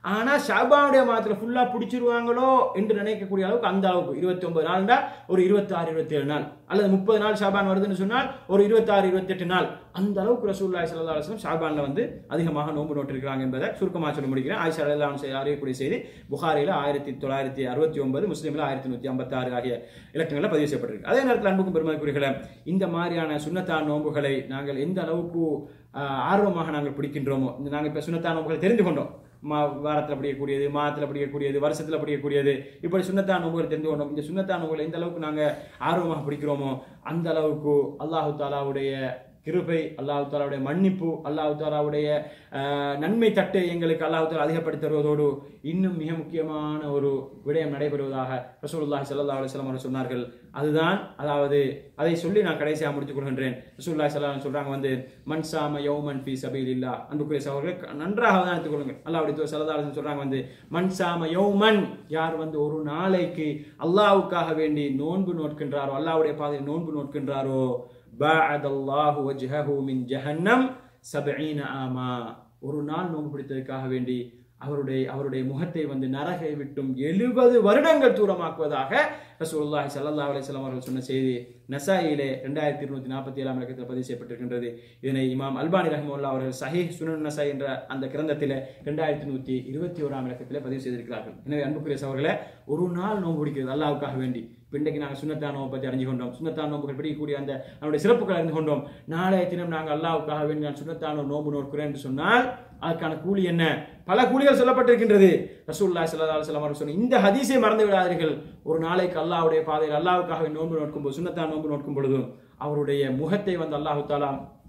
ஆனா ஷாபானுடைய மாதத்துல ஃபுல்லா பிடிச்சிருவாங்களோ என்று நினைக்கக்கூடிய அளவுக்கு அந்த அளவுக்கு இருபத்தி ஒன்பது நாள்னா ஒரு இருபத்தாறு இருபத்தேழு நாள் அல்லது முப்பது நாள் ஷாபான் வருதுன்னு சொன்னால் ஒரு இருபத்தாறு இருபத்தெட்டு நாள் அந்த அளவுக்கு ரசூல்லாய் சல்லா அலுவலம் ஷாபான்ல வந்து அதிகமாக நோன்பு நோட்டிருக்கிறாங்க என்பதை சுருக்கமாக சொல்ல முடிக்கிறேன் ஆயிஷா அல்லாம் அறியக்கூடிய செய்தி புகாரில ஆயிரத்தி தொள்ளாயிரத்தி அறுபத்தி ஒன்பது முஸ்லீம்ல ஆயிரத்தி நூத்தி ஐம்பத்தி ஆறு ஆகிய இலக்கங்களில் பதிவு செய்யப்பட்டிருக்கு அதே நேரத்தில் அன்புக்கும் பெருமதிக்குரியர்களே இந்த மாதிரியான சுண்ணத்தான் நோன்புகளை நாங்கள் எந்த அளவுக்கு ஆஹ், ஆர்வமாக நாங்கள் பிடிக்கின்றோமோ இந்த நாங்கள் இப்போ சுண்ணத்தான் நோன்புகளை தெரிந்து கொண்டோம் மா வாரத்தில் படிக்கக்கூடியது மாதத்தில் படிக்கக்கூடியது வருஷத்தில் படிக்கக்கூடியது இப்படி சுண்ணத்தான் நோன்புகள் தெரிந்து கொண்டோம் இந்த சுண்ணத்தான் நோன்புகளை எந்த அளவுக்கு நாங்கள் ஆர்வமாக பிடிக்கிறோமோ அந்த அளவுக்கு அல்லாஹு தாலாவுடைய கிருபை அல்லாஹு தாலாவுடைய மன்னிப்பு அல்லாஹு தாலாவுடைய ஆஹ், நன்மை தட்டு எங்களுக்கு அல்லாஹு தாலா அதிகப்படுத்தி தருவதோடு இன்னும் மிக முக்கியமான ஒரு விடயம் நடைபெறுவதாக ரசூலுல்லாஹி ஸல்லல்லாஹு அலைஹி வஸல்லம் அவர்கள் சொன்னார்கள் அதுதான் அதாவது அதை சொல்லி நான் கடைசியாக முடித்துக் கொள்கின்றேன் ரசூலுல்லாஹி ஸல்லல்லாஹு அலைஹி வஸல்லம் சொல்றாங்க வந்து மன் சாம யௌமன் ஃபீ சபீலில்லாஹ் அன்புக்குரிய சகோதரர்கள் நன்றாக அவதானித்துக் கொள்ளுங்கள் அல்லாஹ்வுடைய தூதர் ஸல்லல்லாஹு அலைஹி வஸல்லம் சொல்றாங்க வந்து மன் சாம யௌமன் யார் வந்து ஒரு நாளைக்கு அல்லாஹ்வுக்காக வேண்டி நோன்பு நோட்கின்றாரோ அல்லாஹ்வுடைய பாதையில் நோன்பு நோட்கின்றாரோ பாஅதல்லாஹு வஜ்ஹஹு மின் ஜஹன்னம் சபீன ஆமா ஒரு நாள் நோன்பு பிடித்ததற்காக வேண்டி அவருடைய அவருடைய முகத்தை வந்து நரகை விட்டும் எழுபது வருடங்கள் தூரமாக்குவதாக ரசூலுல்லாஹி ஸல்லல்லாஹு அலைஹி வஸல்லம் அவர்கள் சொன்ன செய்தி நசாயிலே ரெண்டாயிரத்தி இருநூத்தி நாற்பத்தி ஏழாம் இலக்கத்தில் பதிவு செய்யப்பட்டிருக்கின்றது இதனை இமாம் அல்பானி ரஹ்முல்லா அவர்கள் சஹீஹ் சுனன் நசாய் என்ற அந்த கிரந்தத்திலே ரெண்டாயிரத்தி நூத்தி இருபத்தி ஓராம் இலக்கத்திலே பதிவு செய்திருக்கிறார்கள் எனவே அன்புக்குரிய சவர்களே ஒரு நாள் நோன்பு பிடிக்கிறது அல்லாவுக்காக வேண்டி இப்ப இன்றைக்கு நாங்கள் சுண்ணத்தான் நோம்பை பற்றி அறிஞ்சு கொண்டோம் சுண்ணத்தான் நோம்புகள் பிடிக்கக்கூடிய அந்த நம்முடைய சிறப்புகளை அறிந்து கொண்டோம் நாளைய தினம் நாங்கள் அல்லாவுக்காக வேண்டி நான் சுண்ணத்தான் ஒரு நோன்பு நோக்கிறேன் என்று சொன்னால் அதுக்கான கூலி என்ன பல கூலிகள் சொல்லப்பட்டிருக்கின்றது ரசூலுல்லாஹி ஸல்லல்லாஹு அலைஹி வஸல்லம் அவர்கள் சொன்ன இந்த ஹதீஸை மறந்து விடாதீர்கள் ஒரு நாளைக்கு அல்லாஹ்வுடைய பாதையில் அல்லாஹ்வுக்காக நோன்பு நோக்கும் போது சுண்ணத்தான் நோன்பு நோக்கும் பொழுதும் அவருடைய முகத்தை வந்து அல்லாஹு தாலா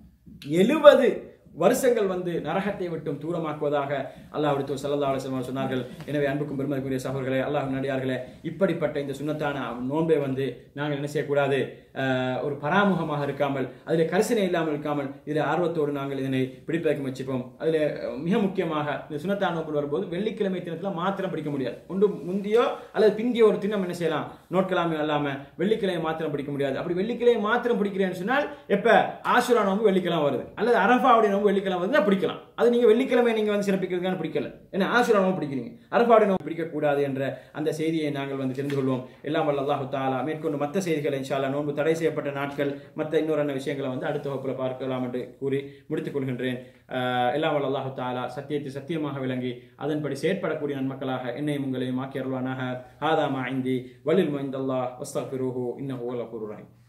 எழுபது வருஷங்கள் வந்து நரகத்தை விட்டும் தூரமாக்குவதாக அல்லாஹ் தூர் சல்லா அலுவலம் சொன்னார்கள் எனவே அன்புக்கும் பெருமதிக்குரிய சகோதரர்களே அல்லாஹ் நடிகார்களே இப்படிப்பட்ட இந்த சுண்ணத்தான நோன்பை வந்து நாங்கள் என்ன செய்யக்கூடாது ஆஹ், ஒரு பராமுகமாக இருக்காமல் அதில் கரிசனை இல்லாமல் இருக்காமல் இதில் ஆர்வத்தோடு நாங்கள் இதனை பிடிப்பதற்கு முயற்சிப்போம் அதில் மிக முக்கியமாக இந்த சுண்ணத்தான நோன்பு வரும்போது வெள்ளிக்கிழமை தினத்தில் மாத்திரம் பிடிக்க முடியாது ஒன்று முந்தியோ அல்லது பிந்திய ஒரு தினம் என்ன செய்யலாம் நோட்கலாமே அல்லாமல் வெள்ளிக்கிழமை மாத்திரம் பிடிக்க முடியாது அப்படி வெள்ளிக்கிழமை மாத்திரம் பிடிக்கிறேன்னு சொன்னால் எப்ப ஆசுரா நோம்பு வெள்ளிக்கிழமை வருது அல்லது அரபாவுடைய நோம்பு வெள்ளிக்கிழமை வருதுன்னா பிடிக்கலாம் அது நீங்க வெள்ளிக்கிழமை நீங்க வந்து சிறப்பிக்கிறதுக்கான பிடிக்கல ஏன்னா ஆசுரா நோம்பு பிடிக்கிறீங்க அரபாவுடைய நோம்பு பிடிக்க கூடாது என்ற அந்த செய்தியை நாங்கள் வந்து தெரிந்து கொள்வோம் எல்லாம் வல்ல அல்லாஹு தாலா மேற்கொண்டு மற்ற செய்திகளை இன்ஷால்லா நோன்பு தடை செய்யப்பட்ட நாட்கள் மற்ற இன்னொரு என்ன விஷயங்களை வந்து அடுத்த வகுப்புல பார்க்கலாம் என்று கூறி முடித்துக் கொள்கின்றேன் ஆஹ் எல்லாம் வல்ல அல்லாஹு தாலா சத்தியத்தை சத்தியமாக விளங்கி அதன்படி செயற்படக்கூடிய நன்மக்களாக என்னையும் உங்களையும் ஆக்கி அருள்வானாக ஆதாமா ஐந்தி வலில் மைந்தல்லா வஸ்தாஃபிருஹு இன்னஹு வல் கஃபூருர் ரஹீம்